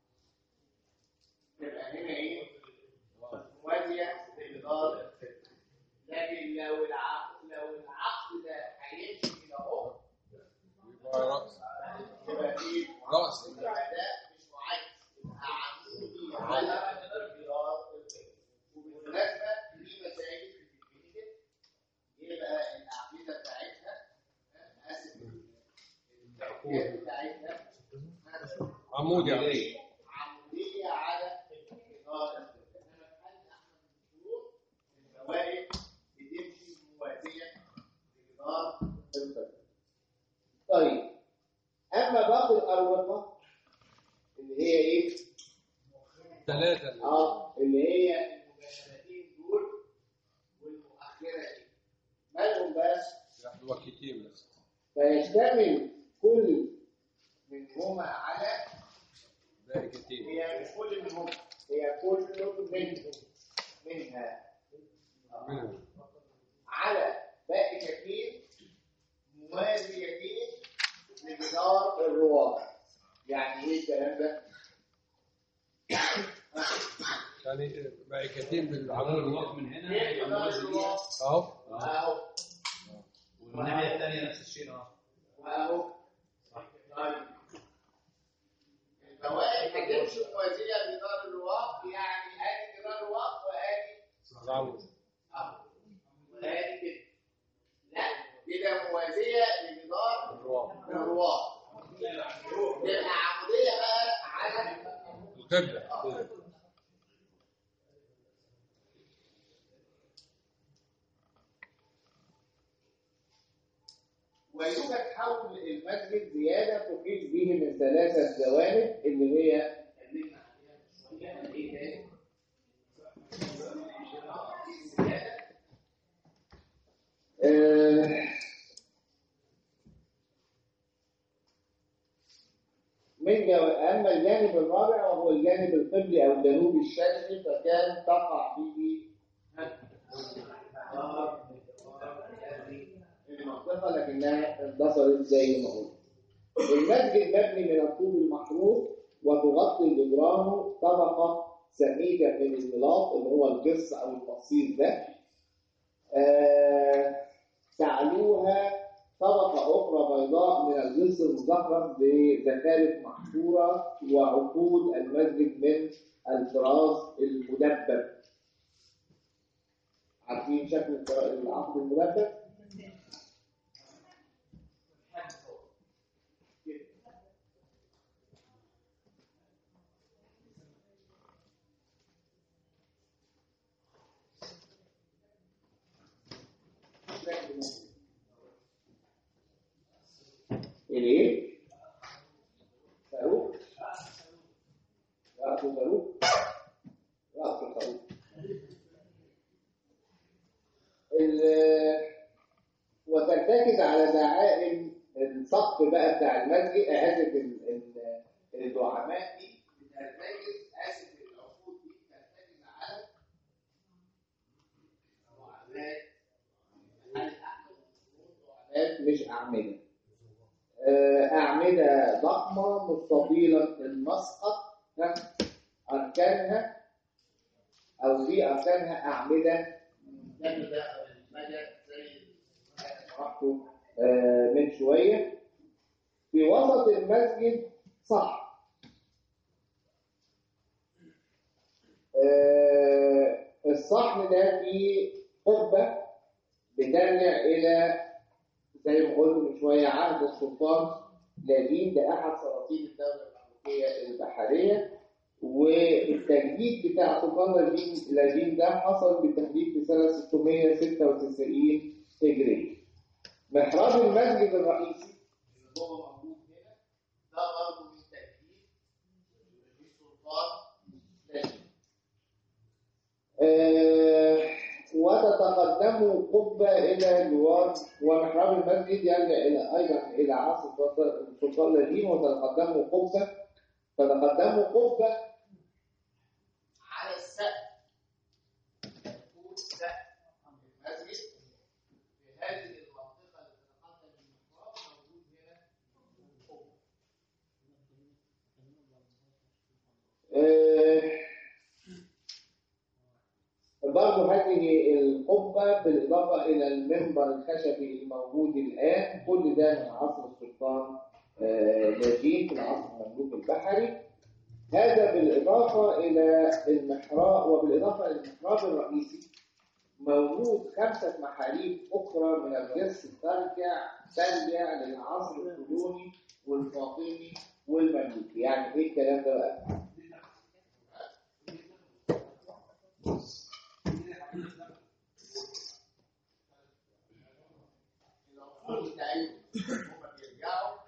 يبقى هنا ايه؟ موازية لجدار الفكر لكن لو العقد لو العقد ده هيمشي كده اهو يبقى رأس يبقى ايه؟ رأس يبقى ده مش معاكس يبقى عمودي على جدار الفكر وبالمناسبة في مساجد بتتبني كده يبقى الأعمدة بتاعتها آسف الأعمدة بتاعتها عمود يعني عمودية على جدار الفكر إنما في حالة أحمد الشروط البوائق بتمشي موازية لجدار الفجر. طيب اما باقي الاروقه اللي هي ايه؟ ثلاثة اللي- اه اللي هي المجسدين دول والمؤخرة دي مالهم بقى؟ ياخدوا وكيتين بس فيشتمل كل منهما على دائرتين هي مش كل منهم هي كل منهم منها منهم على بائكتين موازيتين لجدار الرواق يعني ايه الكلام ده؟ يعني مائكتين بالعمود الوقت من هنا غير يبقى جدار موازي ليها. الرواق اهو واهو والناحية الثانية نفس الشيء اه واهو طيب البوائق هتمشي موازية لجدار الرواق يعني ادي جدار الرواق وادي العمود اهو وادي كده لا كده موازية لجدار الرواق الرواق تبقى عمودية بقى على القبلة ويوجد حول المسجد زيادة تحيط به من ثلاثة جوانب اللي هي اتكلمنا عليها شوية ايه تاني؟ آه، من جو... أما الجانب الرابع وهو الجانب القبلي أو الجنوبي الشرقي فكان تقع فيه المنطقة لكنها اندثرت زي ما قلت. المسجد مبني من الطوب المحروق وتغطي جدرانه طبقة سميكة من الملاط اللي هو الجص أو الفصيل ده. آه، تعلوها طبقة أخرى بيضاء من الجنس المزخرف بزخارف محفورة وعقود المسجد من الطراز المدبب. عارفين شكل الطرا- العقد المدبب؟ الايه؟ فاروق؟ رأس فاروق؟ رأس فاروق ال- وترتكز على دعائم السقف بقى بتاع المسجد آسف ال- ال- الدعامات دي بترتكز اسف العقود دي بترتكز على معاملات هل احمد دعامات مش أعمدة آه، أعمدة ضخمة مستطيلة المسقط ها، أركانها أو في أركانها أعمدة ممتدة أو المدى زي شرحته آه، من شوية في وسط المسجد صح آه، الصحن ده فيه قبة بترجع إلى زي ما قلت من شوية عهد السلطان لادين ده أحد سلاطين الدولة المملوكية البحرية والتجديد بتاع سلطان لادين لادين ده حصل بالتحديد في سنة 696 هجرية محراب المسجد الرئيسي اللي هو موجود هنا ده برضه من تجديد السلطان لكن آه، وتتقدم قبة إلى جوار ومحراب المسجد يرجع إلى أيضا إلى عصر السلطان- السلطان لدين وتتقدم قبة تتقدم قبة على السقف يكون سقف المسجد في هذه المنطقة اللي تتقدم المحراب موجود هنا قبة. آه، برضه هذه القبة بالإضافة إلى المنبر الخشبي الموجود الآن كل ده من عصر السلطان آه، نجيب في العصر المملوك البحري هذا بالإضافة إلى المحراب وبالإضافة إلى المحراب الرئيسي موجود خمسة محاريب أخرى من الجنس ترجع ترجع للعصر الفلوني والفاطمي والمملوكي يعني إيه الكلام ده بقى؟ العصور بتاعتهم هم بيرجعوا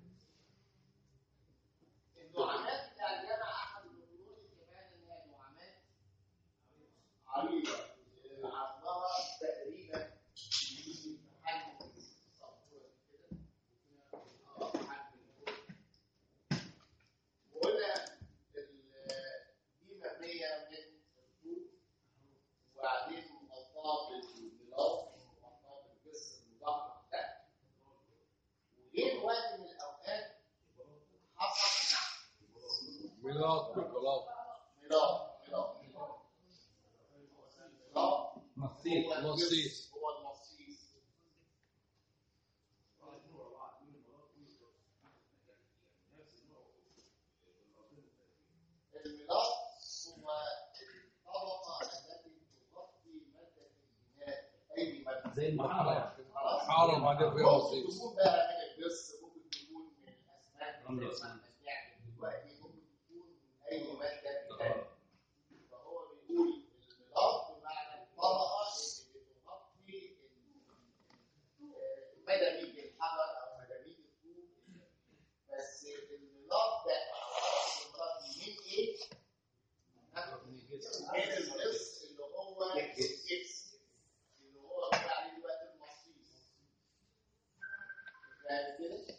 الدعامات بتاع الجامعة أحد الظهور كمان إنها دعامات عريضة عرضها تقريبا حجم الصفورة كده آه، حجم الفرن. وقلنا ال- دي مبنية من الطوب وبعدين مغطاة بالبلاط ومغطاة بالجسر المضخم ده وجه وقت من الأوقات حصل ميلاد بالبلاط ميلاد ميلاد ميلاد نصيب هو مصيص. الجسر، هو المصيص الميلاد هو الطبقة التي تغطي مادة البناء أي مادة زي المحاره خلاص حارة وبعدين فيها ممكن مصيص تكون بقى من الجص ممكن تكون من الاسماك رمل زي ما الأسماك. احنا بنعمل دلوقتي ممكن تكون من اي ماده تانية فهو بيقول المضاد بمعنى الطبقه اللي بتغطي ال- مداميج الحجر او مداميج الطوب بس المضاد ده المضاد من ايه؟ من الجص اللي هو الجبس اللي هو بيقول عليه دلوقتي المصيص فاهم كده؟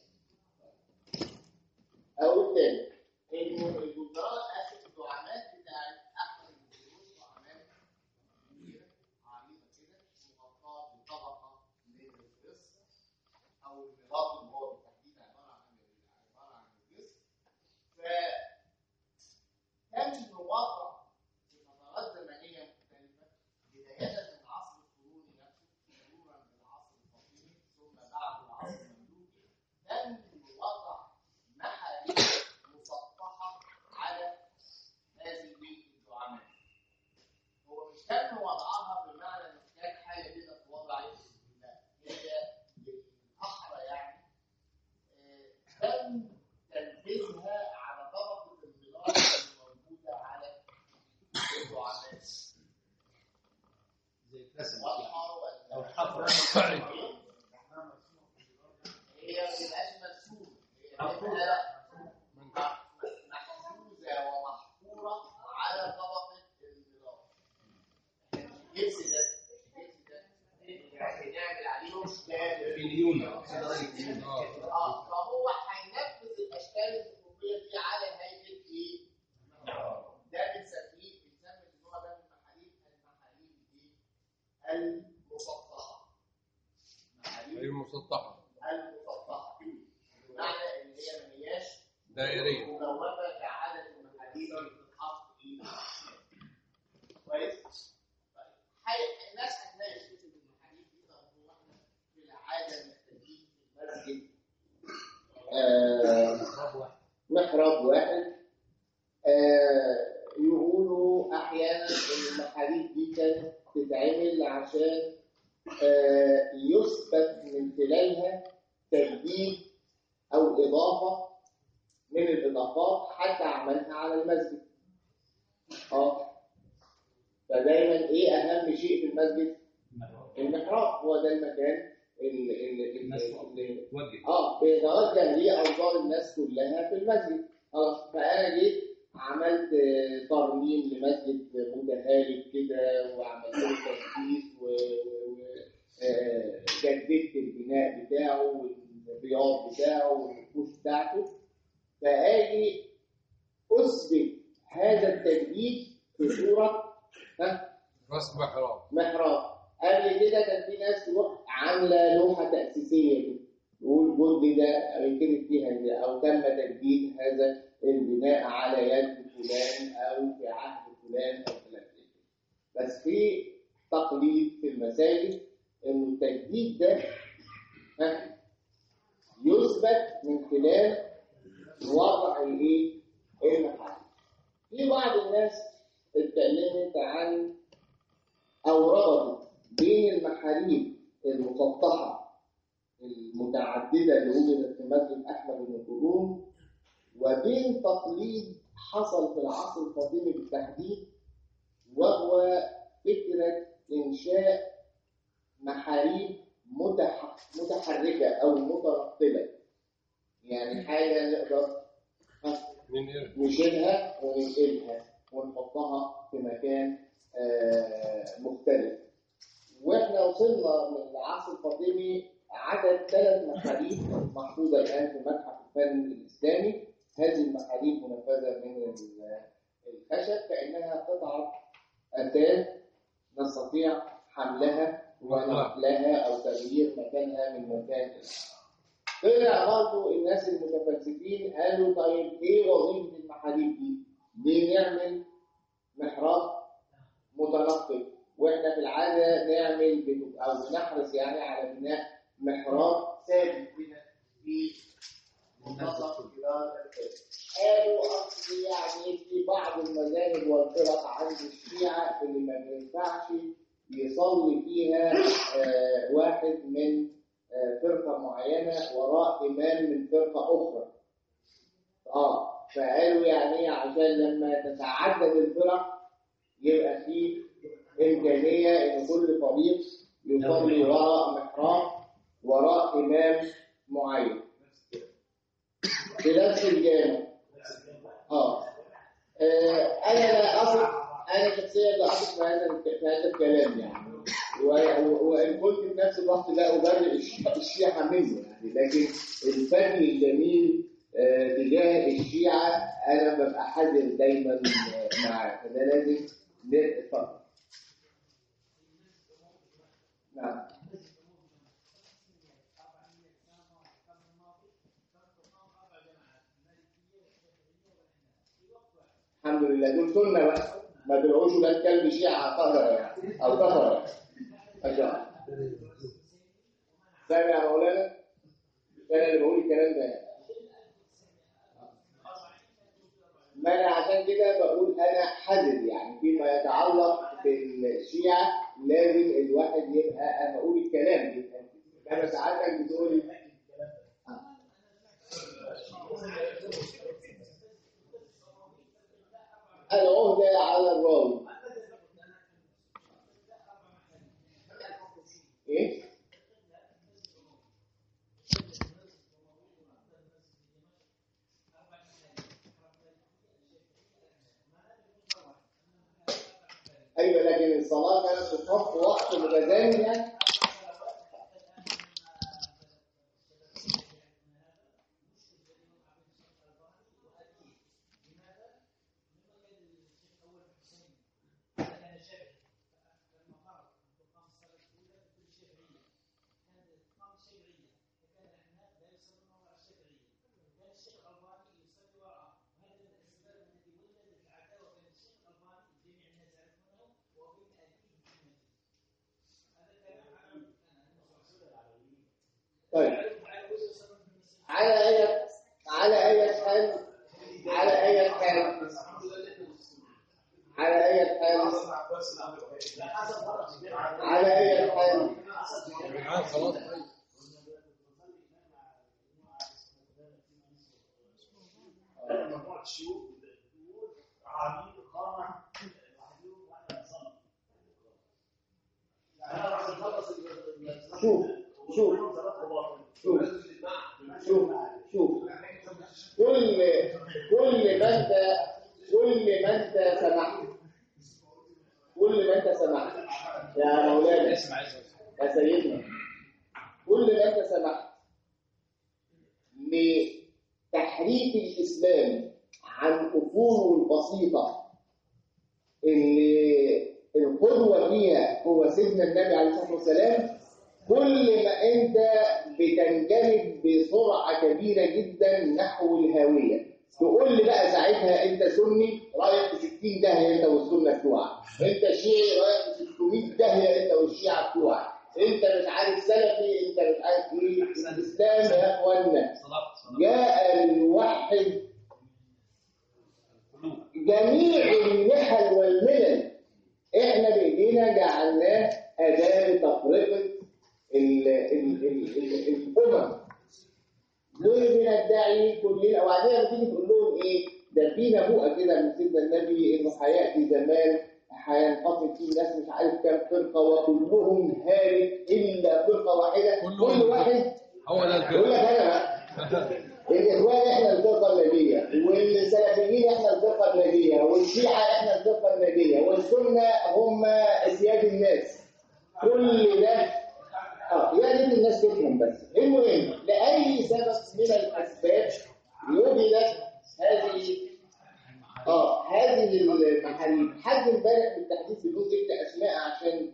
أقول تاني إنه الجدران آخر الدعامات بتاعت أحد الجدران دعامات كبيرة عريضة كده مغطاة بطبقة من الجسر أو الميراث اللي هو بالتحديد عبارة عن عبارة عن الجسر فتم وضع في فترات زمنية مختلفة بداية من العصر القروني نفسه مرورا بالعصر الفاطمي ثم بعد العصر المملوكي تم وضع محاريب مسطحة على هذه الدعامات. هو مش تم وضعها بمعنى ان كانت حاجة كده اتوضعت لا هي بالأحرى يعني آه، تم تنفيذها على طبقة الميلاد الموجودة على الدعامات. زي الرسم واضحة ولا او الحفره هي ما بتبقاش مرسومه هي بتبقى محفوظه ومحفوره على طبقه الميلاد الجبس ده الجبس ده بنعمل عليه اشكال مليون درجه مليون اه فهو هينفذ الاشكال الافقيه دي على هيئه ايه؟ ده بنسميه بنسمي النوع ده من المحاليل المحاليل ايه؟ المسطحه محاليل هي مسطحة المسطحة بمعنى دائرية مجوفه كعدد المحاليل اللي بتتحط فيه كويس؟ طيب حي- الناس هتلاقي فكره المحاليل دي طب هو احنا في العاده محتاجين في المسجد آه، رب واحد محراب واحد آه، يقولوا احيانا ان المحاريب دي كانت تتعمل عشان آه، يثبت من خلالها تجديد او اضافه من الاضافات حتى عملها على المسجد اه فدايما ايه اهم شيء في المسجد المحراب هو ده المكان اللي, اللي, الناس اللي توجه اه بيتوجه ليه انظار الناس كلها في المسجد خلاص فانا جيت عملت آه، ترميم لمسجد متهالك كده وعملت له تجديد وجددت البناء بتاعه والرياض بتاعه والنقوش بتاعته فاجي اثبت هذا التجديد في صوره ها رسم محراب محراب قبل كده كان في ناس تروح عامله لوحه تاسيسيه كده يقول الجند ده يكتب فيها ده او تم تجديد هذا البناء على يد فلان او في عهد فلان او كلام زي كده. بس في تقليد في المساجد انه التجديد ده ها، يثبت من خلال وضع الايه؟ المحل. في بعض الناس اتكلمت عن أو ربطت بين المحاريب المسطحة المتعددة اللي وجدت في مسجد أحمد بن طولون وبين تقليد حصل في العصر الفاطمي بالتحديد وهو فكرة إنشاء محاريب متح... متحركة أو متنقلة يعني حاجة نقدر من إيه؟ نشيلها وننقلها ونحطها في مكان آه، مختلف واحنا وصلنا من العصر الفاطمي عدد ثلاث محاريب محفوظه الان في متحف الفن الاسلامي هذه المحاريب منفذه من ال- الخشب كانها قطعه اثاث نستطيع حملها ونقلها او تغيير مكانها من مكان لاخر طلع برضه الناس المتفلسفين قالوا طيب ايه وظيفه المحاريب دي؟ ليه نعمل محراب متنقل واحنا في العاده نعمل بن- او بنحرص يعني على بناء محراب ثابت كده في منتصف جدار البيت. قالوا اصل يعني في بعض المذاهب والفرق عند الشيعه اللي ما بينفعش يصلي فيها آه، واحد من آه، فرقه معينه وراء امام من فرقه اخرى. اه فقالوا يعني إيه عشان لما تتعدد الفرق يبقى في امكانيه ان كل فريق يصلي وراء محراب وراء امام معين في نفس الجامع اه آه، انا لا اثق انا شخصيا لا اثق في هذا في هذا الكلام يعني و- و- وان كنت في نفس الوقت لا ابرئ الش- الشيعه منه يعني لكن الفن الجميل آه، تجاه الشيعه انا ببقى حذر دايما آه، معاه فده لازم نتفق نعم الحمد لله دول سنه بقى ما تدعوش ولاد كلب شيعه قهره يعني او كفره ما شاء الله سامع يا مولانا انا اللي بقول الكلام ده يعني. ما انا عشان كده بقول انا حذر يعني فيما يتعلق بالشيعه لازم الواحد يبقى انا بقول الكلام يبقى انا ساعتك بتقول العهده على الراوي ايه ايوه لكن الصلاه كانت بتقف في وقت متزامن يعني طيب على اي على اي حال على اي حال على اي حال على اي حال الآن خلاص طيب. مجموعه شيوخ بتقول عميد قامه محدود واحنا نصلي يعني انا راح نخلص شوف شوف شوف شوف شوف كل كل ما انت كل ما انت سمحت كل ما انت سمحت يا مولانا اسمع اسمع يا سيدنا كل ما انت سمحت لتحريف الاسلام عن اصوله البسيطه اللي القدوه فيها هو سيدنا النبي عليه الصلاه والسلام كل ما انت بتنجلب بسرعه كبيره جدا نحو الهاويه تقول لي بقى ساعتها انت سني رايح في 60 داهيه انت والسنه بتوعك انت شيعي رايح في 600 داهيه انت والشيعه بتوعك انت مش عارف سلفي انت مش عارف ايه الاسلام يا اخوانا صلاة صلاة جاء الوحد قلوب جميع النحل والملل احنا بايدينا جعلناه اداه لتفرقه ال- ال- ال- ال- الامم وبندعي كلنا وبعدين لما تيجي تقول لهم ايه ده في نبوءه كده من سيدنا النبي انه هياتي زمان هينقسم فيه ناس مش عارف كام فرقه وكلهم هالك الا فرقه واحده كلهم كل واحد هو ده يقول لك الفرق انا بقى الاخوان احنا الفرقه الناجيه والسلفيين احنا الفرقه الناجيه والشيعه احنا الفرقه الناجيه والسنه هم اسياد الناس كل ده اه يا ريت الناس تفهم بس المهم لاي سبب من الاسباب وجدت هذه اه هذه المحاريب حد امبارح بالتحديد بدون ذكر اسماء عشان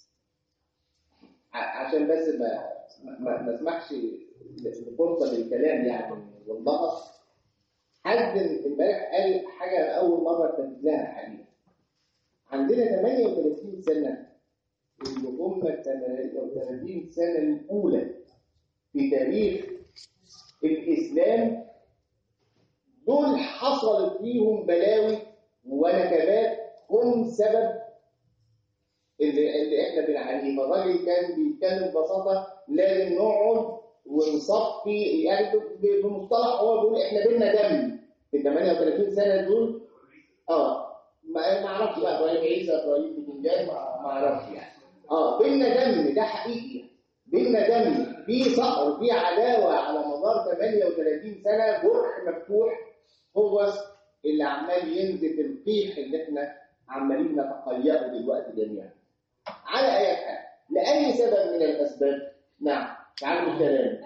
ع- عشان بس ما ما, ما اسمحش لفرصه للكلام يعني والضغط حد امبارح قال حاجه اول مره اتفق لها حقيقه عندنا 38 سنه اللي هم ال 38 سنه الاولى في تاريخ الاسلام دول حصلت فيهم بلاوي ونكبات هم سبب اللي, اللي احنا بنعانيه فالراجل كان بيتكلم ببساطه لازم نقعد ونصفي يعني ب- بمصطلح هو بيقول احنا بينا دم في ال 38 سنه دول اه ما ما اعرفش بقى ابراهيم عيسى ابراهيم بتنجان ما ما اعرفش يعني اه بينا دم ده حقيقي بينا دم في صقر في عداوه على مدار 38 سنه جرح مفتوح هو اللي عمال ينزف القيح اللي احنا عمالين نتقيأه دلوقتي جميعا على اي حال لاي سبب من الاسباب نعم تعالوا الكلام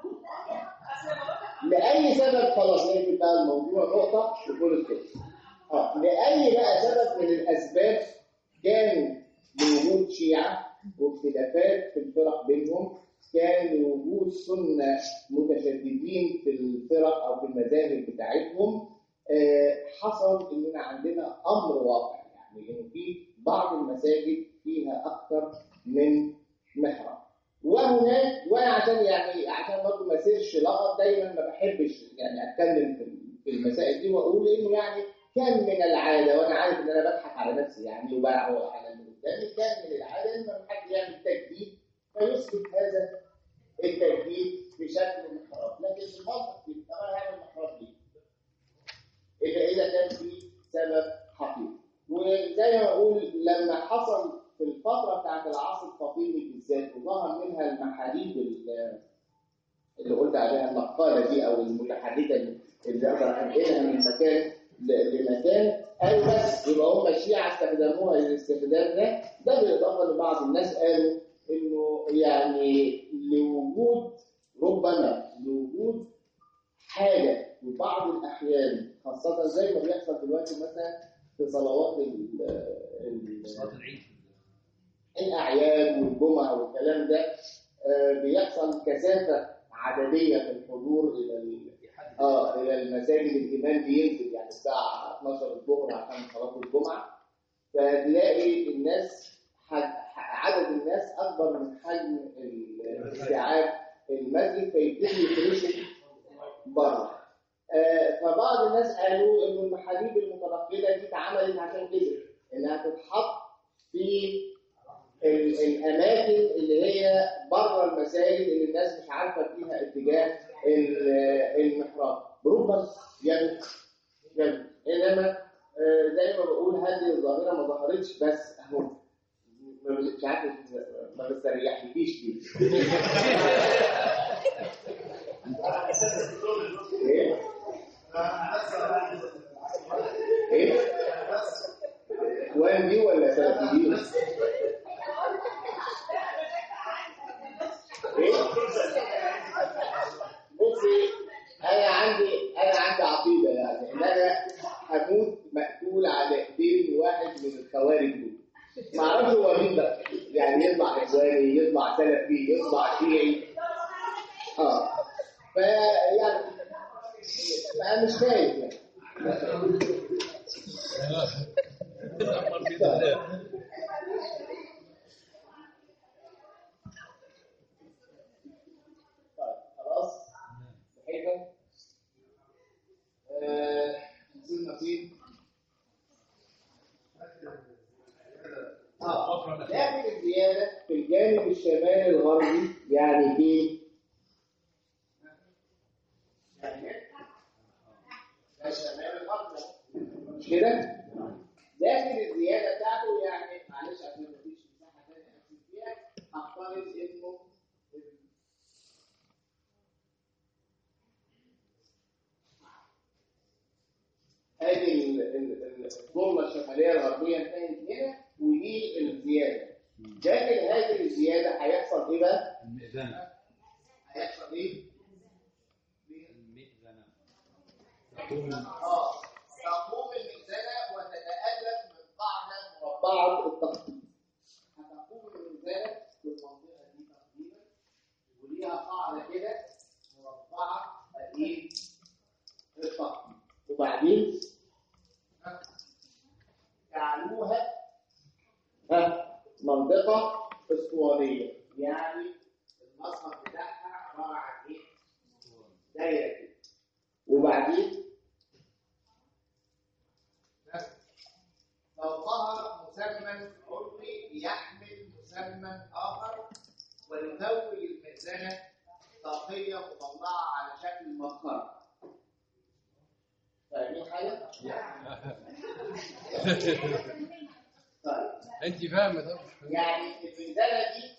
لاي سبب خلاص نقفل بقى الموضوع نقطه وكل كده اه لاي بقى سبب من الاسباب كان لوجود شيعه واختلافات في الفرق بينهم كان لوجود سنه متشددين في الفرق او في المذاهب بتاعتهم آه، حصل اننا عندنا امر واقع يعني انه في بعض المساجد فيها اكثر من محراب وهناك وانا عشان يعني عشان برضه ما اسيرش لغط دايما ما بحبش يعني اتكلم في في المسائل دي واقول انه يعني كان من العاده وانا عارف ان انا بضحك على نفسي يعني وبقى على اللي قدامي كان من العاده ان لما حد يعمل تجديد فيثبت هذا التجديد بشكل محراب لكن المنطق يبقى انا هعمل محراب ليه؟ إلا إذا كان في سبب حقيقي وزي ما أقول لما حصل في الفترة بتاعت العصر الفاطمي بالذات وظهر منها المحاريب ال- اللي قلت عليها النقالة دي أو المتحركة اللي أقدر أنقلها من مكان ل- لمكان قالوا بس يبقى هم الشيعة استخدموها الاستخدام ده ده بالإضافة لبعض الناس قالوا إنه يعني لوجود ربما لوجود حاجة في بعض الأحيان خاصة زي ما بيحصل دلوقتي مثلا في صلوات ال- ال- صلاة العيد الأعياد والجمعة والكلام ده آه، بيحصل كثافة عددية في الحضور إلى ال- يحدد اه الى المساجد الامام بينزل يعني الساعه 12 الظهر عشان صلاه الجمعه فتلاقي الناس حد عدد الناس اكبر من حجم الاستيعاب المسجد فيبتدي يفرشوا بره آه، فبعض الناس قالوا انه المحاليل المتنقله دي اتعملت عشان كده انها تتحط في ال- الاماكن اللي هي بره المساجد اللي الناس مش عارفه فيها اتجاه ال- المحراب ربما يعني يعني انما آه، زي ما بقول هذه الظاهره ما ظهرتش بس اهو ما- مش عارف ما بستريحلكيش دي ايه ايه اخوان دي ولا سلفيين ايه بصي انا عندي انا عندي عقيده يعني ان انا هموت مقتول على ايدين واحد من الخوارج دول ما اعرفش هو مين بقى يعني يطلع اخواني يطلع سلفي يطلع شيعي اه فيعني انا مش خايف يعني طيب خلاص صحيحة آه وصلنا فين؟ اه لكن الزيادة في الجانب الشمالي الغربي يعني في يعني ده شمال الغرب مش كده؟ لكن الزيادة بتاعته يعني معلش عشان مفيش مساحة تانية أكتب فيها هفترض إنه ادي ال- ال- ال- الضمه الشماليه الغربيه انتهت هنا ودي الزياده لكن هذه الزياده هيحصل ايه بقى؟ المئذنة هيحصل ايه؟ المئذنة اه تقوم الميزانه وتتالف من قاعده مربعه التخطيط هتقوم الميزانه في المنطقه دي تقريبا وليها قاعده كده مربعه ايه؟ التخطيط وبعدين جعلوها ها منطقة اسطوانية يعني المصدر بتاعها عبارة عن ايه؟ دايرة كده وبعدين ها؟ فوقها مسمى علوي يحمل مسمى آخر ولنوي المئذنة طاقية مطلعة على شكل مسخرة فاهمين حاجة؟ طيب انت فاهمه طبعا يعني المنزلة دي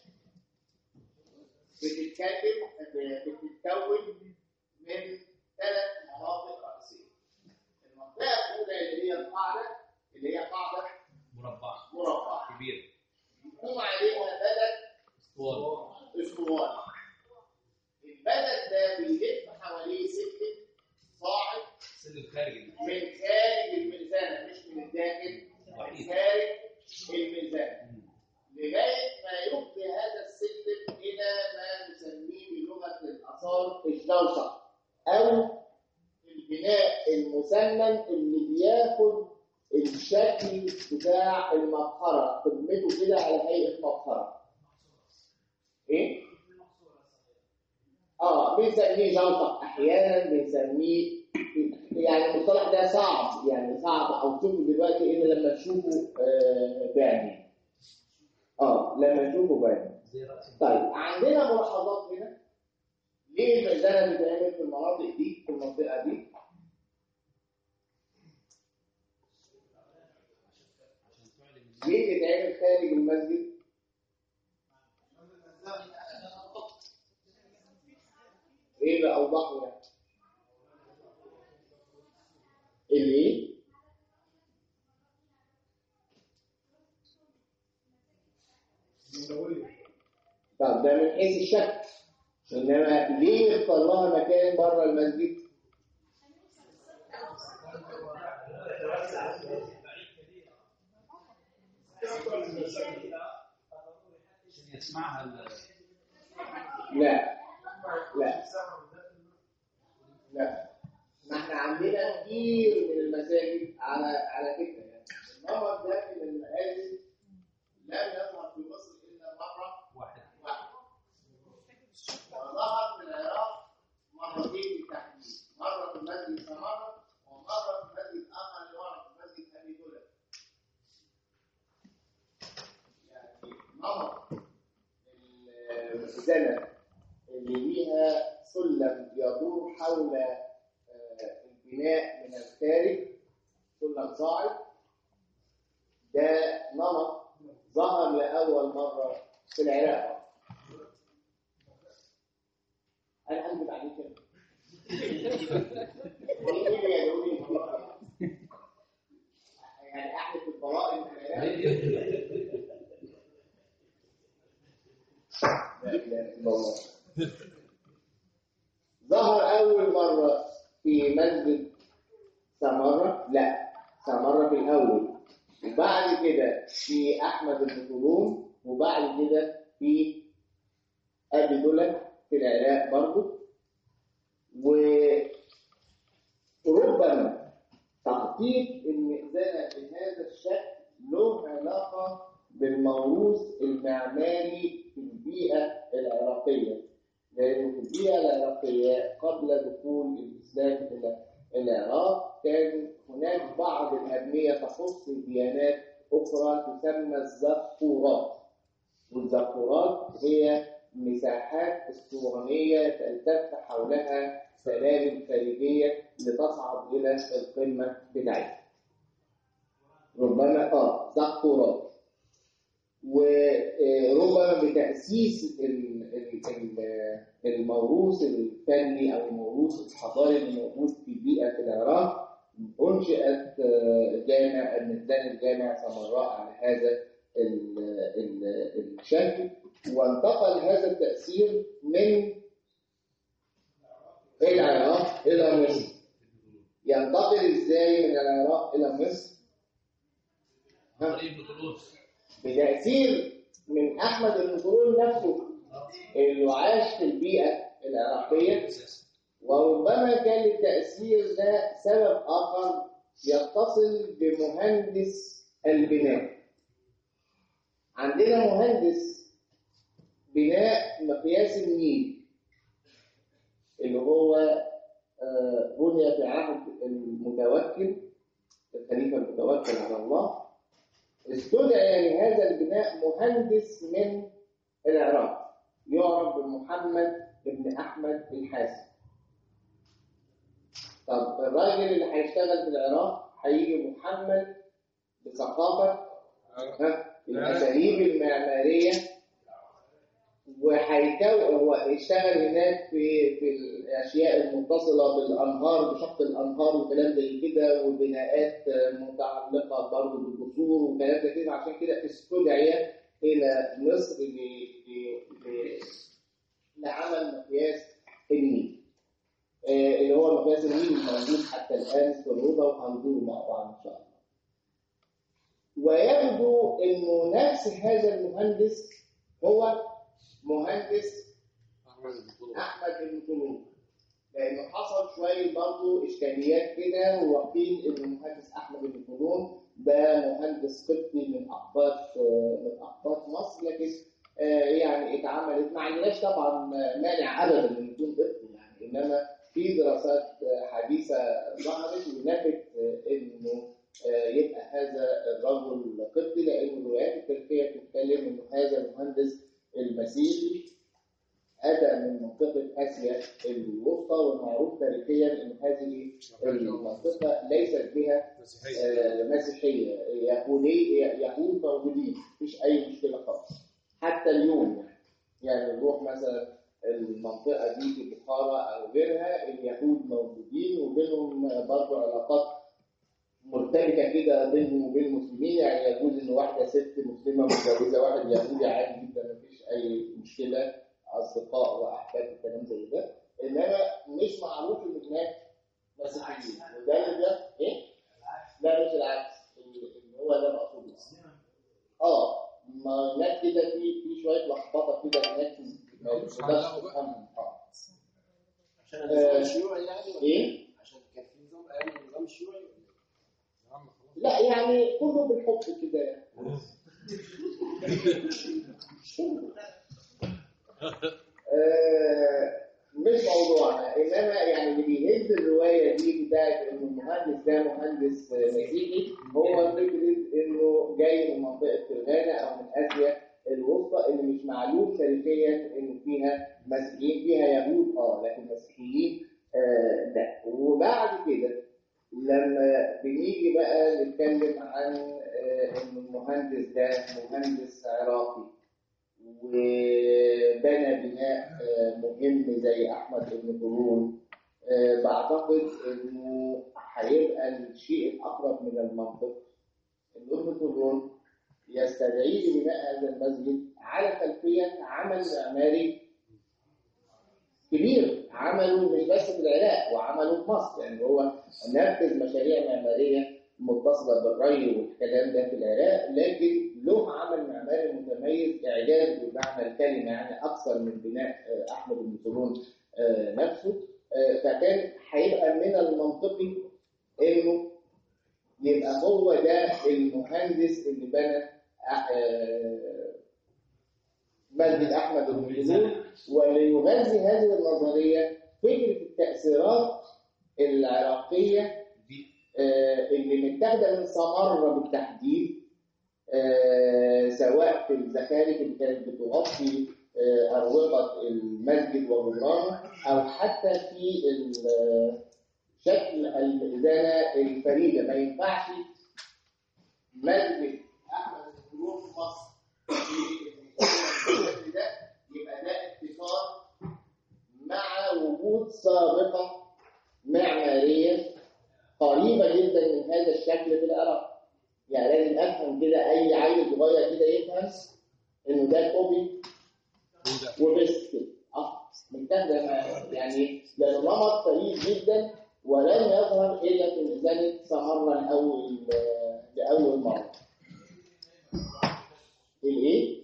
بتتكلم بتتكون من ثلاث مناطق رئيسية. المنطقة الأولى اللي هي القاعدة اللي هي قاعدة مربعة مربعة. كبير يقوم عليها بدل اسطوانة اسطواني. البدل ده بيلف حواليه سلم صاعد السن الخارجي من خارج الميزانة مش من الداخل من خارج الميزانة. لغاية ما يفضي هذا السلم إلى ما نسميه بلغة الآثار الجوشة أو البناء المسنن اللي بياخد الشكل بتاع المبخرة قمته كده على هيئة مبخرة. إيه؟ آه بنسميه جلطة أحيانا بنسميه يعني المصطلح ده صعب يعني صعب أو تشوفه دلوقتي إلا لما تشوفه آه بعينين. اه لما نشوفه بعينين. زي رأس طيب عندنا ملاحظات هنا ليه الميزانه بتتعمل في المناطق دي في المنطقه دي عشان تعلن ليه بتتعمل خارج المسجد ايه اللي اوضحه يعني الايه طب ده من حيث الشكل انما ليه اختار لها مكان بره المسجد عشان يسمعها ال- لا لا لا ما احنا عندنا كتير من المساجد على على فكره يعني النمط ده من المآذن لم يظهر في مصر الا مره واحد واحده وظهر حول آه، البناء من الخارج سلم صاعد ده نمط ظهر لأول مرة في العراق أنا أنجب عليك كده مين اللي يقول لي البراءة؟ يعني أحلف البراءة من العراق لا إله إلا الله ظهر أول مرة في مسجد سمرة لا سمرة في الأول وبعد كده في أحمد بن طولون وبعد كده في أبي دولة في العراق برضه وربما تخطيط المئذنة بهذا الشكل له علاقة بالموروث المعماري في البيئة العراقية لأن في البيئة العراقية قبل دخول الإسلام إلى العراق كان هناك بعض الأبنية تخص ديانات أخرى تسمى الزقورات والزقورات هي مساحات اسطوانية تلتف حولها سلالم خارجية لتصعد إلى القمة بتاعتها ربما اه زقورات وربما بتأسيس ال- ال- ال- الموروث الفني أو الموروث الحضاري اللي موجود في بيئة العراق أنشئت آه، جامع الميزان الجامع سمراء على هذا ال- ال- الشكل وانتقل هذا التأثير من العراق إلى مصر ينتقل إزاي من العراق إلى مصر؟ عن طريق بطولات بتأثير من أحمد النصرون نفسه اللي عاش في البيئة العراقية اساسا وربما كان التأثير ده سبب آخر يتصل بمهندس البناء عندنا مهندس بناء مقياس النيل اللي هو آه، بني في عهد المتوكل الخليفة المتوكل على الله استدعي لهذا البناء مهندس من العراق يعرف بمحمد بن أحمد الحاسم طب الراجل اللي هيشتغل في العراق هيجي محمد بثقافة ها، الأساليب المعمارية وهيكون هو اشتغل هناك في في الاشياء المتصله بالانهار بشق الانهار وكلام زي كده وبناءات متعلقه برضه بالقصور وكلام زي كده عشان كده استدعي الى مصر ل- ل- ل- لعمل مقياس النيل آه، اللي هو مقياس النيل الموجود حتى الان في الروضه وهنزوره مع بعض ان شاء الله. ويبدو انه نفس هذا المهندس هو مهندس احمد بن طولون لانه حصل شويه برضه اشكاليات كده وقيل ان المهندس احمد بن طولون ده مهندس قبطي من اقباط من اقباط مصر لكن آه، يعني اتعملت ما عندناش طبعا مانع ابدا ان يكون قبطي يعني انما في دراسات آه، حديثه ظهرت ونفت آه، انه آه، يبقى هذا الرجل قبطي لان الروايات التاريخيه بتتكلم انه هذا المهندس المسيحي أتى من منطقة آسيا الوسطى والمعروف تاريخيا أن هذه المنطقة ليست بها آه، مسيحية يهودي يهود موجودين مفيش أي مشكلة خالص حتى اليوم يعني يعني نروح مثلا المنطقة دي في بخارى أو غيرها اليهود موجودين وبينهم برضه علاقات مرتبكة كده بينهم وبين المسلمين يعني يجوز إن واحدة ست مسلمة متجوزة واحد يهودي عادي جدا مفيش أي مشكلة أصدقاء وأحباب وكلام زي ده إنما مش معروف إن هناك مسيحيين وده اللي ده إيه؟ لا مش العكس اللي هو ده مقصود اه ما هناك كده في في شويه لخبطه كده هناك ما مش تقدرش هنلاقوا بقى. تفهمهم. آه. عشان النظام الشيوعي يعني ولا ايه؟ عشان كان في نظام ايام النظام الشيوعي ولا إيه؟ يا عم خلاص لا يعني كله بالحب كده يعني. آه، مش موضوعنا انما يعني اللي بيهز الروايه دي بتاعت انه المهندس ده مهندس آه، مسيحي هو فكره انه جاي من منطقه فرغانه او من اسيا الوسطى اللي مش معلوم تاريخيا انه فيها مسيحيين فيها يهود اه لكن مسيحيين آه، ده وبعد كده لما بنيجي بقى نتكلم عن آه، ان المهندس ده مهندس عراقي وبنى بناء آه، مهم زي احمد بن طولون آه، بعتقد انه هيبقى الشيء الاقرب من المنطق ان ابن طولون يستدعي لبناء هذا المسجد على خلفيه عمل معماري كبير عمله مش بس في العراق وعمله في مصر يعني هو نفذ مشاريع معماريه متصله بالري والكلام ده في العراق لكن له عمل معماري متميز اعجاز بمعنى الكلمه يعني اكثر من بناء آه، احمد بن طولون آه، نفسه آه، فكان هيبقى من المنطقي انه يبقى هو ده المهندس اللي بنى آه، مسجد احمد بن طولون وليغذي هذه النظريه فكره التاثيرات العراقيه دي آه، اللي متاخده من سمره بالتحديد آه، سواء في الزخارف اللي كانت بتغطي آه، اروقه المسجد وجدرانه او حتى في ال- شكل المئذنه الفريده ما ينفعش مسجد احمد القلوب في مصر في الشكل ده يبقى ده ابتكار مع وجود سابقه معماريه قريبه جدا من هذا الشكل في العراق يعني لازم افهم كده اي عيل صغير كده يفهم انه ده كوبي وبس كده اه متاخده مع- يعني لانه نمط فريد جدا ولن يظهر الا في ميزانه سمره لاول لاول مره الايه؟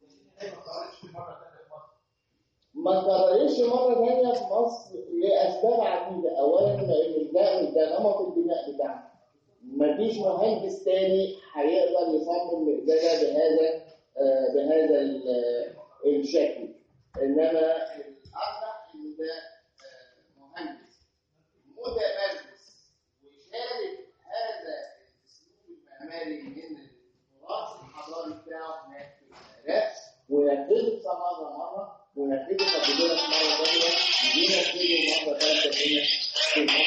ما اتكررش مرة تانية في مصر لأسباب عديدة، أولاً لأن مش ده مش ده نمط البناء بتاعنا. مفيش مهندس تاني هيقدر يصمم مئذنة بهذا آه، بهذا ال- الشكل. إنما الارجح ان ده آه، مهندس متمرس وشارك هذا الاسلوب المعماري من التراث الحضاري بتاعه هناك في العراق ونفذه في مرة مرة ونفذه قبل كده في مرة تانية ودي نفذه مرة ثالثة هنا في